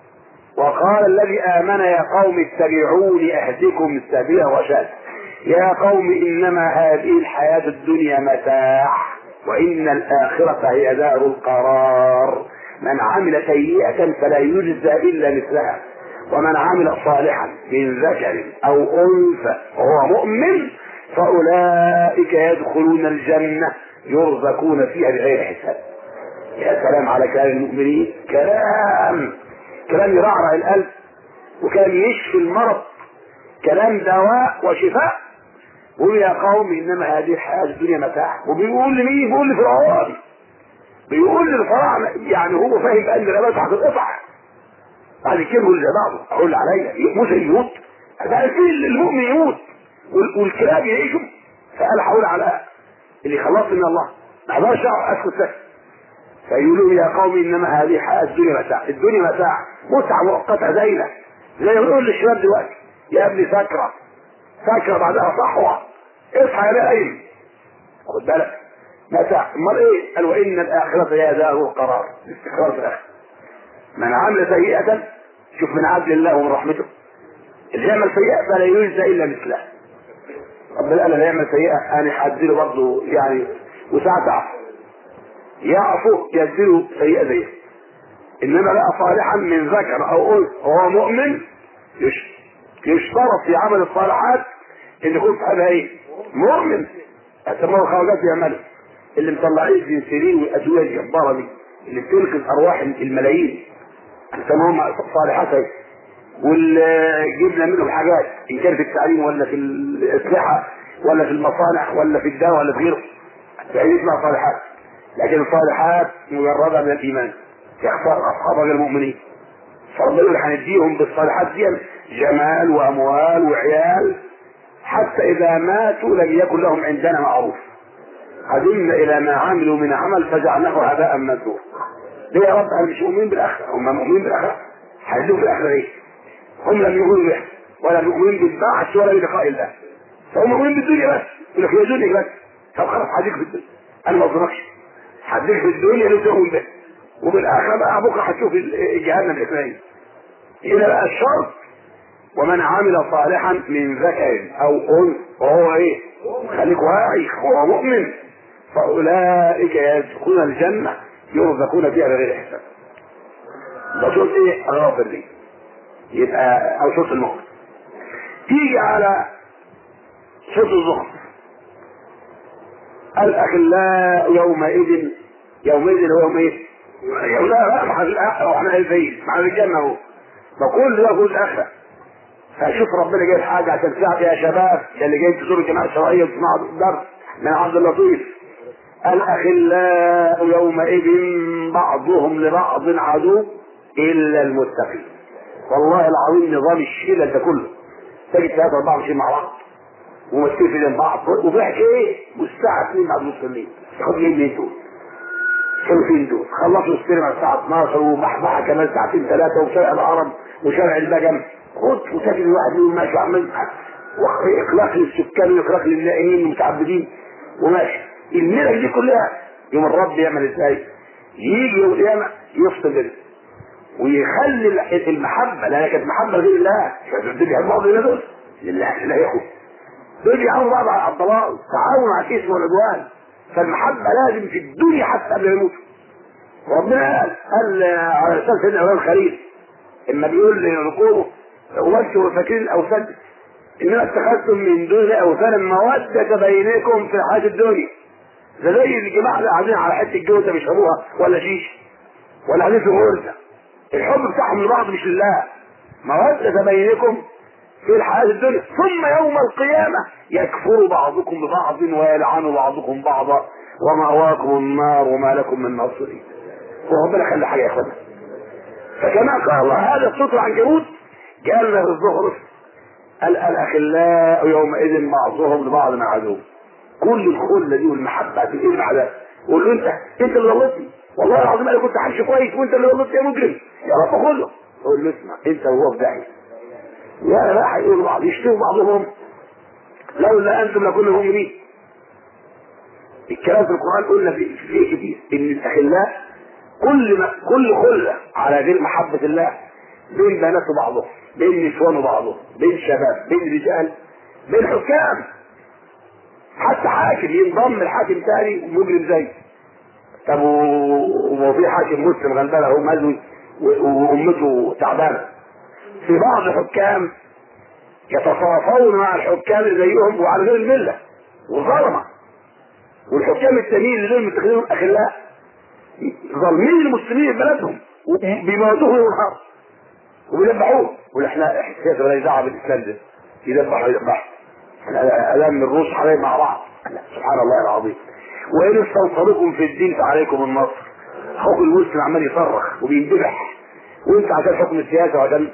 وقال الذي آمن يا قوم اتبعوني أهدكم السبيل الرشاد يا قوم إنما هذه الحياة الدنيا متاع وإن الآخرة هي دار القرار من عمل سيئة فلا يجزى إلا مثلها ومن عمل صالحا من ذكر أو أنثى وهو مؤمن فأولئك يدخلون الجنة يرزقون فيها بغير حساب يا سلام على كلام المؤمنين كلام كلام يرعرع القلب وكلام يشفي المرض كلام دواء وشفاء قول يا قوم انما هذه الحياه الدنيا متاع وبيقول لمين بيقول لفرعون بيقول للفراعنه يعني هو فاهم ان الرباط هتتقطع بعد كده يقول لبعضه اقول عليا موسى يموت ده المؤمن يموت والكلاب يعيشوا فقال هقول على اللي خلص من الله ما اقدرش اسكت سكت فيقولوا يا قوم انما هذه حياه الدنيا متاع الدنيا متاع متعه مؤقته زينه زي ما بنقول للشباب دلوقتي يا ابني سكره سكره بعدها صحوه اصحى يا نايم خد بالك متاع امال ايه؟ قال وان الاخره هي دار القرار الاستقرار في الاخره من عمل سيئه شوف من عدل الله ومن رحمته اللي يعمل سيئة فلا يجزى إلا مثلها ربنا قال لا يعمل سيئة أنا هديله برضه يعني وساعة تعفو يعفو يديله سيئة زيه إنما بقى صالحا من ذكر أو أنثى وهو مؤمن يش- يشترط في عمل الصالحات إن يكون صاحبها إيه؟ مؤمن أسموه خواجات يعملوا اللي مطلعين الجنسيين والأدوية الجبارة دي اللي بتنقذ أرواح الملايين سموهم صالحات أهي. واللي جبنا منهم حاجات ان كان في التعليم ولا في الاسلحه ولا في المصانع ولا في الدواء ولا في غيره يعني اسمها صالحات لكن الصالحات مجرده من الايمان يخسر اصحابها غير المؤمنين فربنا يقول هنديهم بالصالحات دي جمال واموال وعيال حتى اذا ماتوا لم يكن لهم عندنا معروف قدمنا الى ما عملوا من عمل فجعلناه هباء منثورا ليه يا رب انا مش مؤمنين بالاخره هم مؤمنين بالاخره هيدوا في الاخره ايه هم لم يؤمنوا به ولا يؤمنون بالبعث ولا بلقاء الله فهم مؤمنين بالدنيا بس يقول لك هي دنيا بس طب خلاص هديك في الدنيا انا ما اظلمكش هديك في الدنيا اللي تؤمن به وبالاخره بقى بكره هتشوف ال- جهنم الاثنين هنا بقى الشرط ومن عمل صالحا من ذكر او انثى وهو ايه خليك واعي هو مؤمن فاولئك يدخلون الجنه يرزقون فيها بغير حساب ده شوط ايه غافر دي يبقى او صوت المخ تيجي على صوت الزخرف الاخلاء يومئذ يومئذ هو يوم ايه؟ يوم لا لا مع الاخره واحنا الفيل مع الجنه اهو فكل ده كل الاخره فشوف ربنا جايب حاجه عشان تساعد يا شباب يا اللي جايين تزوروا الجماعه الشرعيه وتسمعوا درس من عبد اللطيف الاخلاء يومئذ بعضهم لبعض عدو الا المتقين والله العظيم نظام الشلل ده كله تجد ثلاثة أربعة ماشيين مع بعض وماسكين في جنب بعض وبيحكي إيه؟ والساعة 2 بعد نص الليل ياخد مين مين دول؟ كانوا فين دول؟ خلصوا السينما الساعة 12 ومحمحة كمان ساعتين ثلاثة وشارع الهرم وشارع البجم خد وساكن الواحد يقول ماشي عمال وإخلاق للسكان وإخلاق للنائمين المتعبدين وماشي الملك دي كلها يوم الرب يعمل ازاي؟ يجي يوم القيامة يفصل بينهم ويخلي ال- المحبة لأنها كانت محبة غير الله دول بيحبوا بعض هنا دول لله لا يخو دول بيعاونوا بعض على الضلال تعاون على الاسم والعدوان فالمحبة لازم في الدنيا حتى قبل ما يموتوا ربنا قال قال على لسان سيدنا ابراهيم الخليل اما بيقول لركوبه وانتم فاكرين الاوثان انما اتخذتم من دون اوثانا موده بينكم في الحياه الدنيا ده زي الجماعه اللي قاعدين على حته جوزه بيشربوها ولا شيش ولا قاعدين في غرزه الحب بتاعهم لبعض مش لله مودة بينكم في الحياة الدنيا ثم يوم القيامة يكفر بعضكم ببعض ويلعن بعضكم بعضا ومأواكم النار وما لكم من ناصرين وربنا خلي حاجة يا اخوانا فكما قال الله هذا الصوت العنكبوت قال له الزخرف قال الاخلاء يومئذ بعضهم لبعض عدو كل الخله دي والمحبه هتنقل بعدها قول له انت انت اللي غلطتني والله العظيم انا كنت همشي كويس وانت اللي غلطت يا مجرم يا رب كله قول له اسمع انت وهو في داهيه يا لا هيقولوا بعض يشتموا بعضهم لولا انتم لكنا مؤمنين الكلام في القران قلنا في فيه كتير ان الاخلاء كل ما كل خله على غير محبه الله بين بنات بعضهم بين نسوان بعضهم بين شباب بين رجال بين حكام حتى حاكم ينضم الحاكم تاني مجرم زيه طب و- وفي حاكم مسلم غلبان اهو مزوي و- وامته تعبانه في بعض الحكام يتصافون مع الحكام اللي زيهم وعلى غير المله وظلمه والحكام التانيين اللي دول متخذين اخلاء ظالمين المسلمين في بلدهم وبيموتوهم ينهار وبيذبحوه ويقول احنا السياسه ولا دعوه بالاسلام ده يذبحوا يذبحوا الام الروس حبايب مع بعض لا، سبحان الله العظيم وان استنصركم في الدين فعليكم النصر اخوك المسلم عمال يصرخ وبيندبح وانت عشان حكم السياسه وعشان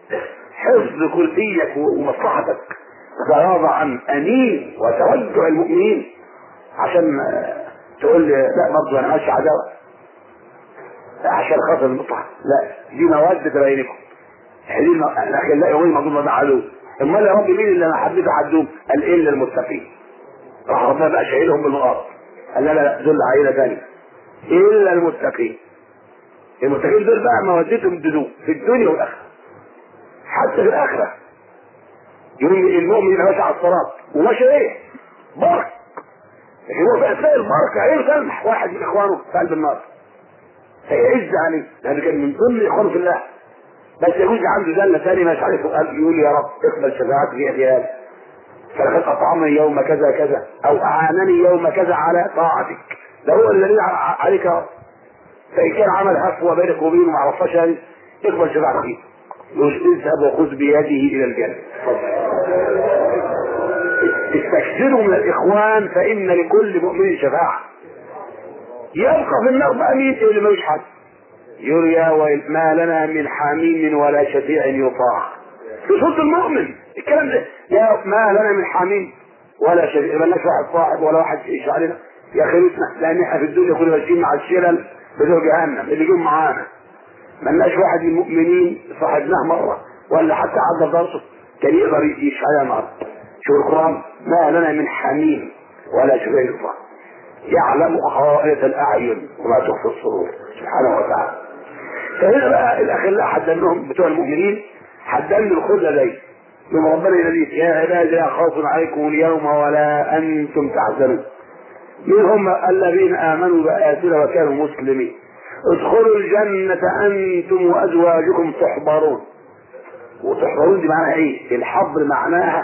حفظ كليك ومصلحتك تتغاضى عن انين وتوجع المؤمنين عشان آه، تقول لي لا برضه انا ماشي عداوه لا عشان خاطر المصلحه لا دي موده بينكم دي الم- الاخلاء يومين مظلوم ده عدو امال يا رب مين اللي انا حبيت اعدوهم قال الا المتقين راح ربنا بقى شايلهم بالنقاط قال لا لا لا دول عيله ثانيه الا المتقين المتقين دول بقى مودتهم دنو في الدنيا والاخره حتى في الاخره يقول المؤمن يبقى ماشي على الصراط وماشي ايه؟ برق لكن هو في اثناء البرق عينه تلمح واحد من اخوانه في قلب النار فيعز عليه لانه كان من ضمن اخوانه في الله بس يجوز عنده زله ثاني مش عارف يقول يا رب اقبل شفاعتي في اخيال فلقد اطعمني يوم كذا كذا او اعانني يوم كذا على طاعتك ده هو الذي عليك يا رب فان كان عمل هفوه بينك وبينه مع الفشل اقبل شفاعتك اذهب وخذ بيده الى الجنه استكثروا من الاخوان فان لكل مؤمن شفاعه يبقى في النار بقى مين اللي ملوش حد يريا ما لنا من حميم ولا شفيع يطاع في صوت المؤمن الكلام ده يا ما لنا من حميم ولا شفيع مالناش واحد صاحب ولا واحد ايش علينا يا خيرتنا لان احنا في الدنيا كنا ماشيين مع الشلل بتوع جهنم اللي جم معانا مالناش واحد من المؤمنين صاحبناه مره ولا حتى عدى درسه كان يقدر يشعل نار شو القران ما لنا من حميم ولا شفيع يطاع يعلم خائنة الأعين وما تخفي الصدور سبحانه وتعالى فهنا بقى الأخلاء حدنهم بتوع المؤمنين حدن الخلة دي يوم ربنا يناديك يا عبادي لا خوف عليكم اليوم ولا أنتم تحزنون من هم الذين آمنوا بآياتنا وكانوا مسلمين ادخلوا الجنة أنتم وأزواجكم تحبرون وتحبرون دي معناها إيه؟ الحبر معناها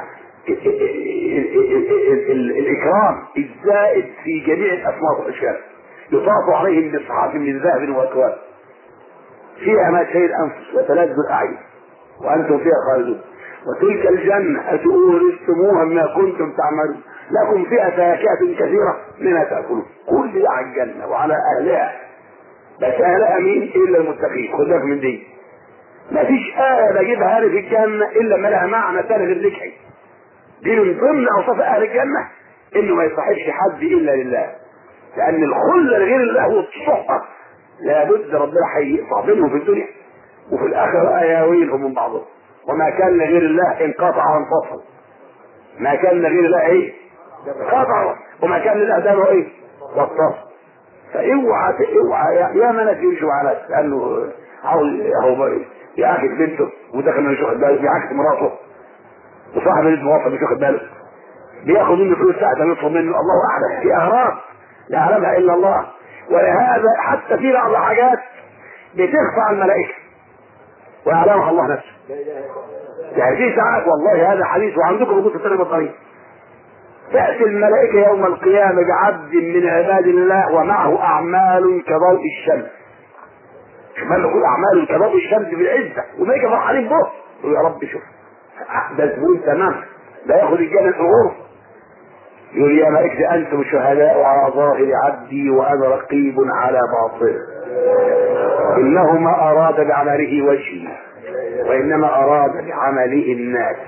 الإكرام الزائد في جميع الأسماء والأشكال يطاف عليهم بصحاف من ذهب وأكواب فيها ما تشهي الأنفس وتلذ الأعين وأنتم فيها خالدون وتلك الجنة أتورثتموها ما كنتم تعملون لكم فيها فاكهة كثيرة منها تأكلون كل ده على الجنة وعلى أهلها بس أهلها مين إلا المتقين خد بالك من دي ما فيش آية بجيبها في الجنة إلا ما لها معنى ثاني غير ذكري دي من ضمن اوصاف اهل الجنه انه ما يصاحبش حد الا لله لان الخله لغير الله والصحبه لابد ربنا هيقطع بينهم في الدنيا وفي الاخره اياويلهم من بعضهم وما كان لغير الله انقطع وانفصل ما كان لغير الله ايه؟ انقطع وما كان لله ده ايه؟ واتصل فاوعى اوعى يا منك يمشوا على ناس لانه عاوز هو يعاكس بنته ودخل مش واخد باله بيعاكس مراته وصاحب الموظف مش واخد باله بياخد منه فلوس ساعة يطلب منه الله اعلم في اغراض لا يعلمها الا الله ولهذا حتى في بعض الحاجات بتخفى عن الملائكة ويعلمها الله نفسه يعني في ساعات والله هذا حديث وعندكم موجود في الطريق الطريق تأتي الملائكة يوم القيامة بعبد من عباد الله ومعه أعمال كضوء الشمس شمال نقول أعمال كضوء الشمس بالعزة وملائكة فرحانين به يا رب شوف ده زبون تمام ده ياخد الجنة الغرف يقول يا ملائكة أنتم الشهداء على ظاهر عبدي وأنا رقيب على باطنه إنه ما أراد بعمله وجهي وإنما أراد بعمله الناس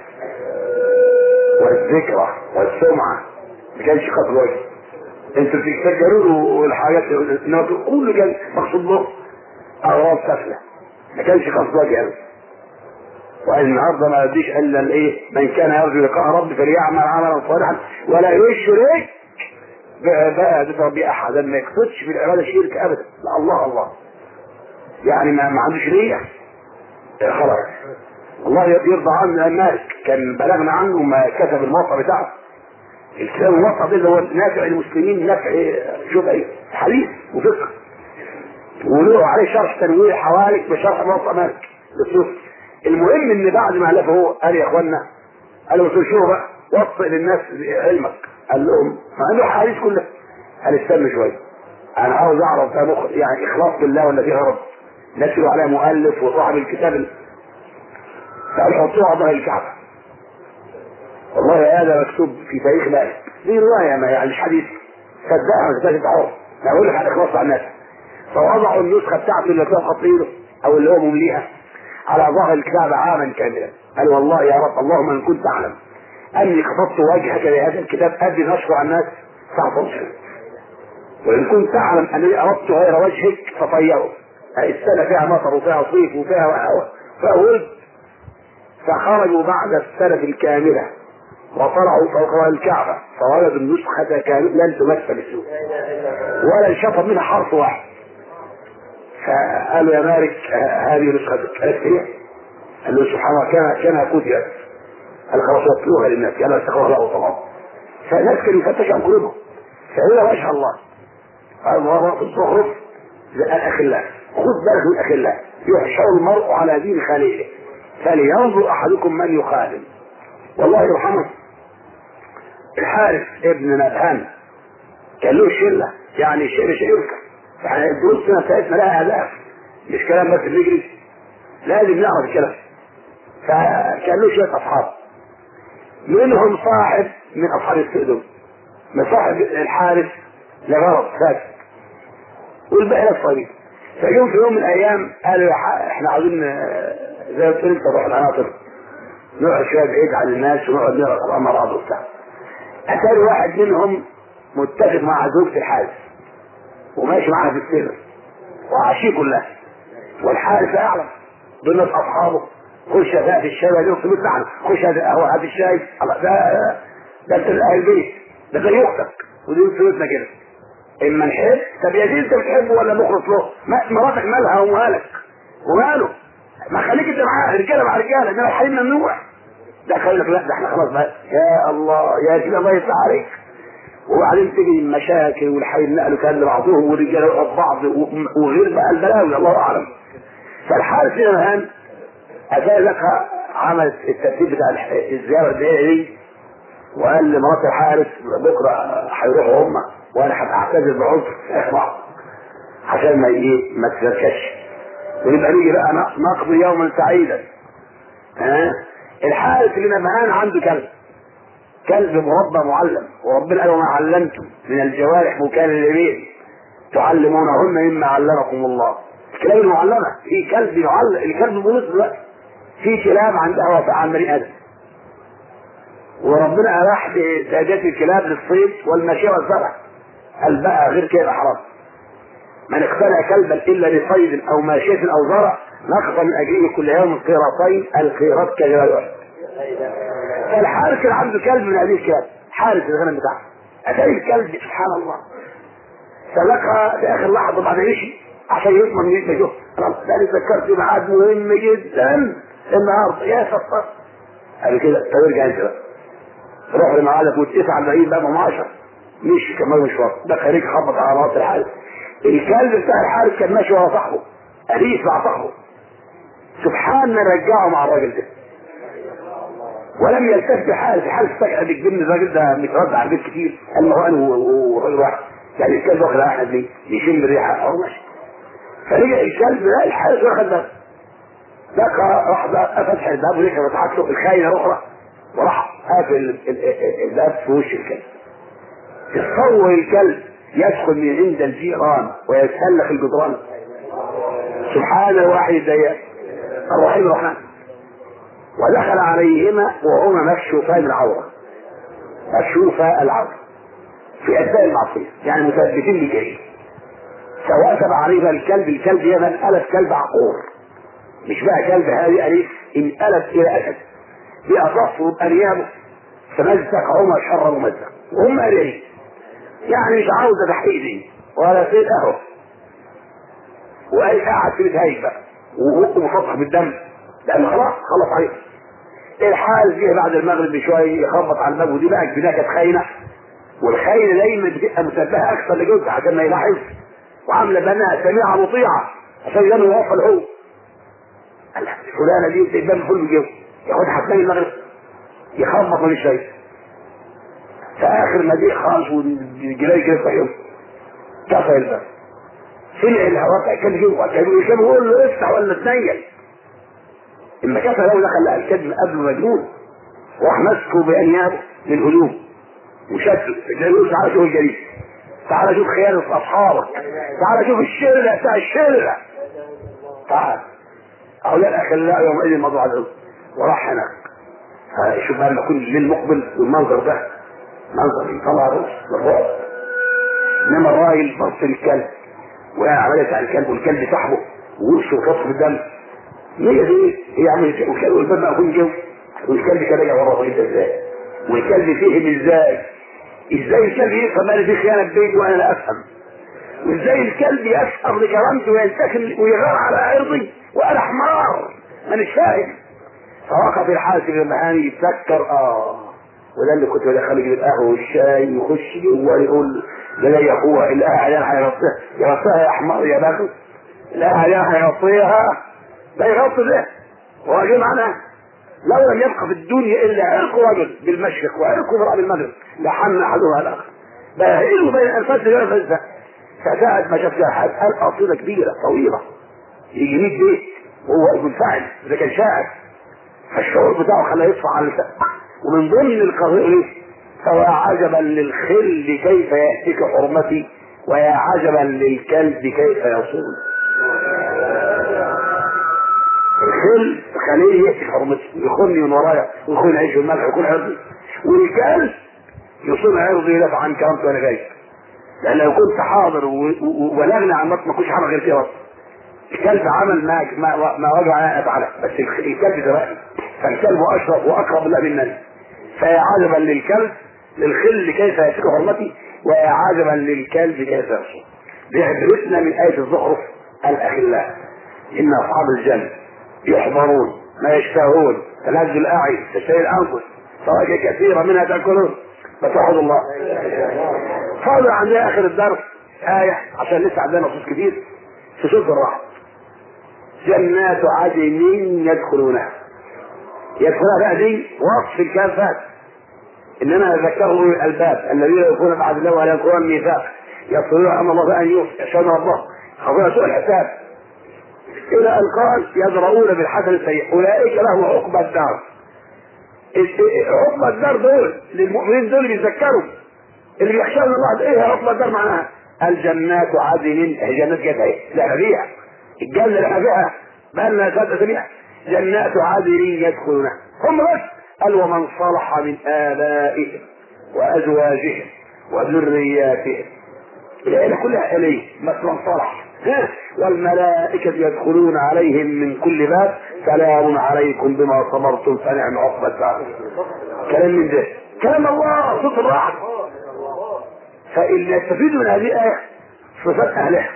والذكرى والسمعة ما كانش قصد وجه انتوا بتتفكروا له الحاجات انما كله كان مقصود له اغراض سفله ما كانش قصد وجه ابدا والنهارده ما يديش الا الايه من كان يرجو لقاء رب فليعمل عملا صالحا ولا يشرك بقى باحدا ما يقصدش في العباده شرك ابدا لا الله الله يعني ما, ما عندوش نيه خلاص الله يرضى عنه مالك كان بلغنا عنه ما كتب الموقع بتاعه الكتاب الموقع ده اللي هو نافع المسلمين نفع شوف ايه حديث وفقه وله عليه شرح تنوير حوالي بشرح موقع مالك بالصوت المهم ان بعد ما الفه هو قال يا اخوانا قالوا شوفوا بقى وصل للناس علمك قال لهم ما عنده حديث كلها قال استنى شويه انا عاوز اعرف ده مخ يعني اخلاص بالله ولا فيه رب نشروا عليه مؤلف وصاحب الكتاب قال حطوه على ظهر الكعبه والله هذا مكتوب في تاريخ مالك دي روايه ما يعني مش حديث صدقها ما تبقاش تعرف انا اقول لك على الاخلاص على الناس فوضعوا النسخه بتاعته اللي فيها خط ايده او اللي هو ممليها على ظهر الكتاب عاما كاملا قال والله يا رب اللهم ان كنت تعلم اني قصدت وجهك لهذا الكتاب ادي نشره على الناس فاعطوه وان كنت تعلم انني اردت غير وجهك فطيره السنه فيها مطر وفيها صيف وفيها هواء فولد فخرجوا بعد السنه الكامله وطلعوا فوق الكعبه فوجدوا النسخه كامله لن تمثل السوق ولا انشطب منها حرف واحد فقالوا يا مالك هذه نسختك قالت هي قال له سبحان الله كان كان كتبت قال خلاص وصلوها للناس قال استغفر الله وطلعوا فالناس كانوا يفتشوا عن قلوبهم فهنا ما شاء الله قال الله في الزخرف الأخلاء خذ بالك من الأخلاء يحشر المرء على دين خليله فلينظر أحدكم من يخالف والله يرحمه الحارث ابن نبهان كان له شله يعني الشيء مش هيذكر يعني الدروس بتاعتنا لها اهداف مش كلام بس بنجري لازم نعرف الكلام فكان له شويه اصحاب منهم صاحب من اصحاب السؤدد من صاحب الحارث لغرض فاسد والباقي ناس طيبين فجم في يوم من الايام قالوا احنا عاوزين زي ما تقول انت نروح العناصر نقعد شويه بعيد عن الناس ونقعد نقرا القران مع بعض وبتاع اتاري واحد منهم متفق مع زوجة الحارث وماشي معاها في السر وعشيه كلها والحارث اعلم دول ناس اصحابه خش بقى في الشاي له فلوس معنا خش هات القهوه هات الشاي الله ده ده انت اهل البيت ده زي اختك ودي فلوسنا كده اما نحب طب يا سيدي انت بتحبه ولا مخلص له مراتك مالها ومالك وماله ما خليك انت معاه رجاله مع رجاله ده الحريم ممنوع ده قال لك لا ده احنا خلاص بقى يا الله يا سيدي الله يفتح عليك وبعدين تجي المشاكل والحي نقلوا كان لبعضهم والرجاله يقف بعض وغير بقى البلاوي الله اعلم فالحارس هنا الان اتى لك عملت الترتيب بتاع الزياره دي وقال لمرات الحارس بكره هيروحوا هم وانا هعتذر بعذر في بعض عشان ما ايه ما تتركش ونبقى نيجي بقى نقضي يوما سعيدا ها الحارس اللي نبهان عنده كلب كلب مربى معلم وربنا قال وما علمتم من الجوارح مكلمين تعلمونهن مما علمكم الله الكلاب المعلمة في كلب يعلم الكلب بوليس دلوقتي في كلاب عندها وفاء عن بني ادم وربنا اباح بسادات الكلاب للصيد والمشي والزرع قال بقى غير كده حرام من اقتنى كلبا الا لصيد او ماشية او زرع نقص من اجله كل يوم قيراطين القيراط كجبل احد فالحارس اللي عنده كلب من هذه الكلاب حارس الغنم بتاعه اتاري الكلب سبحان الله سلكها في اخر لحظه بعد يمشي عشان يضمن ان يجي خلاص ده انا ذكرت ميعاد مهم جدا النهارده يا سفر قال كده طب ارجع انت بقى روح لمعادك وتسعة بعيد بقى ما 10 مش كمان مشوار ده خليك خبط على راس الحارس الكلب بتاع الحارس كان ماشي ورا صاحبه أليف مع صاحبه سبحان من رجعه مع الراجل ده ولم يلتفت حارس الحارس فجأة بيجبني الراجل ده مترد على البيت كتير قال له انا وراجل واحد يعني الكلب واخد احد ليه يشم الريحه او ماشي فرجع الكلب لا الحارس واخد ده دقة راح فتح الباب ورجع وضحك له الخاينه الاخرى وراح قافل الباب في وش الكلب تصور الكلب يدخل من عند الجيران ويتسلق الجدران سبحان الواحد الضيق الرحيم الرحمن ودخل عليهما وهما مكشوفان العورة مكشوفا العورة في أثناء المعصية يعني مثبتين بجري سواء تبع عليها الكلب الكلب يمن ألف كلب عقور مش بقى كلب هذه أليف انقلب إلى أسد بأصفه بأنيابه فمزق عمر شر ممزق وهم أريعين يعني مش عاوزة تحقيق دي ولا سيد أهو وقال قاعد في بيت بقى وهو مصفح بالدم لأن خلاص خلص عليه الحال جه بعد المغرب بشوية يخبط على الباب ودي بقى كده كانت خاينة والخاينة دايما بتبقى مسبهة أكثر لجوزها عشان ما يلاحظ وعاملة بناها سميعة مطيعة عشان ينمو يوفر هو فلانة دي تبان كل الجو ياخدها حتى المغرب يخبط من شوية فآخر ما جه خالص والجلاي كده صحيح كفى الباب سمع الهواء كان جوه كان كان بيقول له افتح ولا تنيل اما كفى لو دخل لقى الكلب قبله مجنون وراح ماسكه بانيابه للهجوم وشده يقول تعالى شوف الجريمه تعالى شوف خيانة اصحابك تعالى شوف الشرع بتاع الشرع تعال هؤلاء الاخلاء يومئذ مضوا على الارض وراح هناك شوف بقى لما يكون الليل مقبل والمنظر ده منظر يطلع رؤوس للرعب انما الراجل بص للكلب وقع عملت على الكلب والكلب صاحبه ووشه وفص بالدم هي دي هي عملت والكلب والباب مقفول جو والكلب كان راجع وراه انت ازاي والكلب فهم ازاي ازاي الكلب يفهم انا في خيانه في بيتي وانا لا افهم وازاي الكلب يشعر بكرامتي وينتكل ويغار على عرضي وانا حمار مانيش فاهم فوقف الحاسب المهاني يتذكر اه وده اللي كنت بدخله يجيب القهوه والشاي ويخش جوه يقول ده يا اخوه القهوه دي هيغطيها يغطيها يا حمار يا بخت القهوه دي هيغطيها ده يغطي ده هو جه معناه لو لم يبقى في الدنيا الا عرق رجل بالمشرق وعرق امراه بالمغرب لحن احدها الاخر باهله بين انفاس الانفاس فساعة ما شاف حد قال قصيدة كبيرة طويلة يجي 100 بيت وهو منفعل إذا كان شاعر فالشعور بتاعه خلاه يطفى على اللسان ومن ضمن القضية فيا عجبا للخل كيف يأتيك حرمتي ويا عجبا للكلب كيف يصون الخل خليه يأتي حرمتي يخوني من ورايا ويخون عيش الملح ويكون عرضي والكلب يصون عرضي يدافع عن كرامتي وانا جاي لان لو كنت حاضر ولغنى عن بطن ما كنتش حاضر غير كده الكلب عمل ما ما, ما وجع انا افعله بس الكلب ده رأي فالكلب اشرف واقرب الله مني فيا عجبا للكلب للخل كيف يسلك حرمتي ويا عجبا للكلب كيف يصوم دي عبرتنا من آية الزخرف الأخلاء إن أصحاب الجنة يحضرون ما يشتهون تنزل الأعين تشتهي الأنفس فواكه كثيرة منها تأكلون فتوحد الله فاضل عندنا آخر الدرس آية عشان لسه عندنا نصوص كتير في سورة الرعد جنات عدن يدخلونها يدخلها بقى دي وصف الكافات انما ذكره الالباب الذين يكون بعد الله ولا يكون الميثاق يصلون امر الله ان يشهدوا الله خوفون سوء الحساب الى ان قال يزرعون بالحسن السيء اولئك لهم عقبى الدار عقبى الدار دول للمؤمنين دول بيذكروا اللي بيخشون الله ايه عقبى الدار معناها الجنات عدن جنات جت اهي لا بيع الجنه اللي فيها بقى لنا ثلاث اسابيع جنات عدن يدخلونها هم بس قال ومن صلح من آبائهم وأزواجهم وذرياتهم العيلة كلها إليه بس من صلح والملائكة يدخلون عليهم من كل باب سلام عليكم بما صبرتم فنعم عقبى الدار كلام من ده كلام الله صوت الرعد فاللي يستفيد من هذه الآية صفات أهلها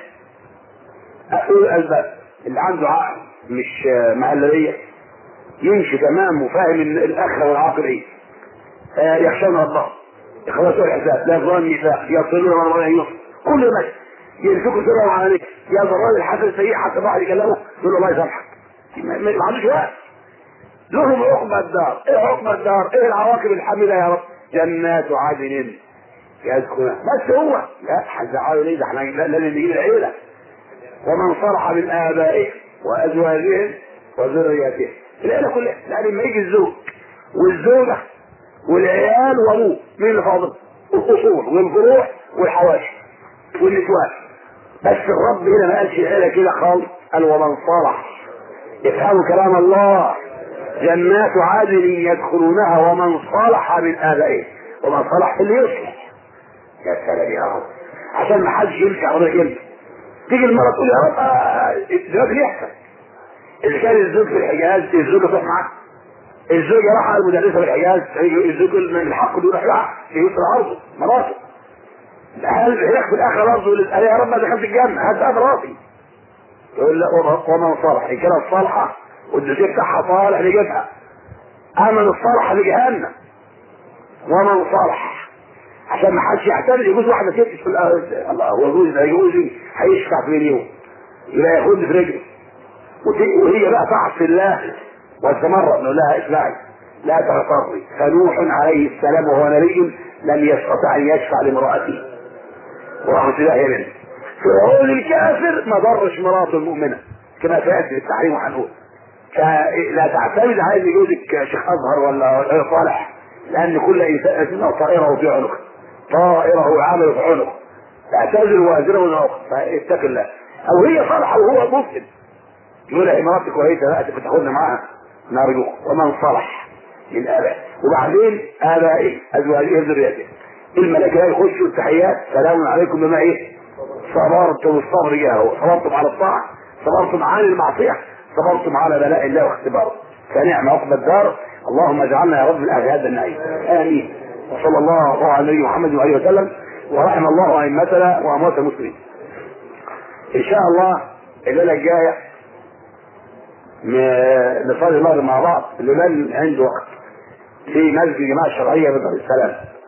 أقول الألباب اللي عنده عقل مش مهلبية يمشي تمام وفاهم الاخره والعاقل ايه آه يخشون الله يخلصوا الحساب لا يظلم النساء يصلون من ولا يصل كل ما يمسكوا سرهم عليك يا ضرار الحسن السيء حتى بعد يكلمه يقول الله يسامحك ما عندوش وقت لهم عقبى الدار ايه عقبى الدار ايه العواقب الحميده يا رب جنات عدن يدخلون بس هو لا هنزعلوا ليه ده احنا لازم نجيب العيله ومن صلح من ابائهم وازواجهم وذرياتهم العيله كلها يعني لما يجي الزوج والزوجه والعيال وابوه مين اللي فاضل؟ الاصول والفروع والحواشي والنسوان بس الرب هنا ما قالش العيله كده خالص قال ومن صلح افهموا كلام الله جنات عدن يدخلونها ومن صلح من ابائهم ومن صلح في اللي يصلح يا سلام يا رب عشان ما حدش يمشي على رجل تيجي المرة تقول يا رب دلوقتي يحصل إذا كان الزوج في الحجاز الزوجة تروح معاه الزوجة راح على المدرسة في الحجاز الزوج من الحق اللي يروح لها يوصل عرضه مراته هل هيك في الآخر برضه قال يا رب ما دخلت الجنة هات راسي يقول لا ومن صالح إن كانت صالحة والدوسيه بتاعها صالح لجبهة أمن الصالح لجهنم ومن صالح عشان ما حدش يعتمد يجوز واحدة تكتب في الله هو يجوز ده يجوزي هيشفع في مليون يبقى ياخدني في رجله وهي بقى تعصي الله واستمر انه لها اسمعي لا تغتري فنوح عليه السلام وهو نبي لم يستطع ان يشفع لامرأته ورحمة الله هي منه فرعون الكافر ما ضرش مراته المؤمنة كما سيأتي في التحريم وهنقول فلا تعتمد على ان جوزك شيخ ازهر ولا صالح لان كل انسان طائره في عنقه طائره عمل في عنقه تعتذر وازره وزره فاتق الله او هي صالحه وهو مسلم يقول لها مراتي كويسه لا كنت تاخدنا معاها نرجوك ومن صلح من ابائه وبعدين ابائه ازواجه ذريته الملائكه يخشوا التحيات سلام عليكم بما ايه صبرتم الصبر جاهه صبرتم على الطاعه صبرتم عن المعصيه صبرتم على بلاء الله واختباره فنعم عقبى الدار اللهم اجعلنا يا رب من اهل هذا النعيم امين وصلى الله على النبي محمد وعليه وسلم ورحم الله ائمتنا واموات المسلمين ان شاء الله الليله الجايه ن- نصلي المغرب مع بعض لمن عنده وقت في مسجد جماعة الشرعية بدر السلام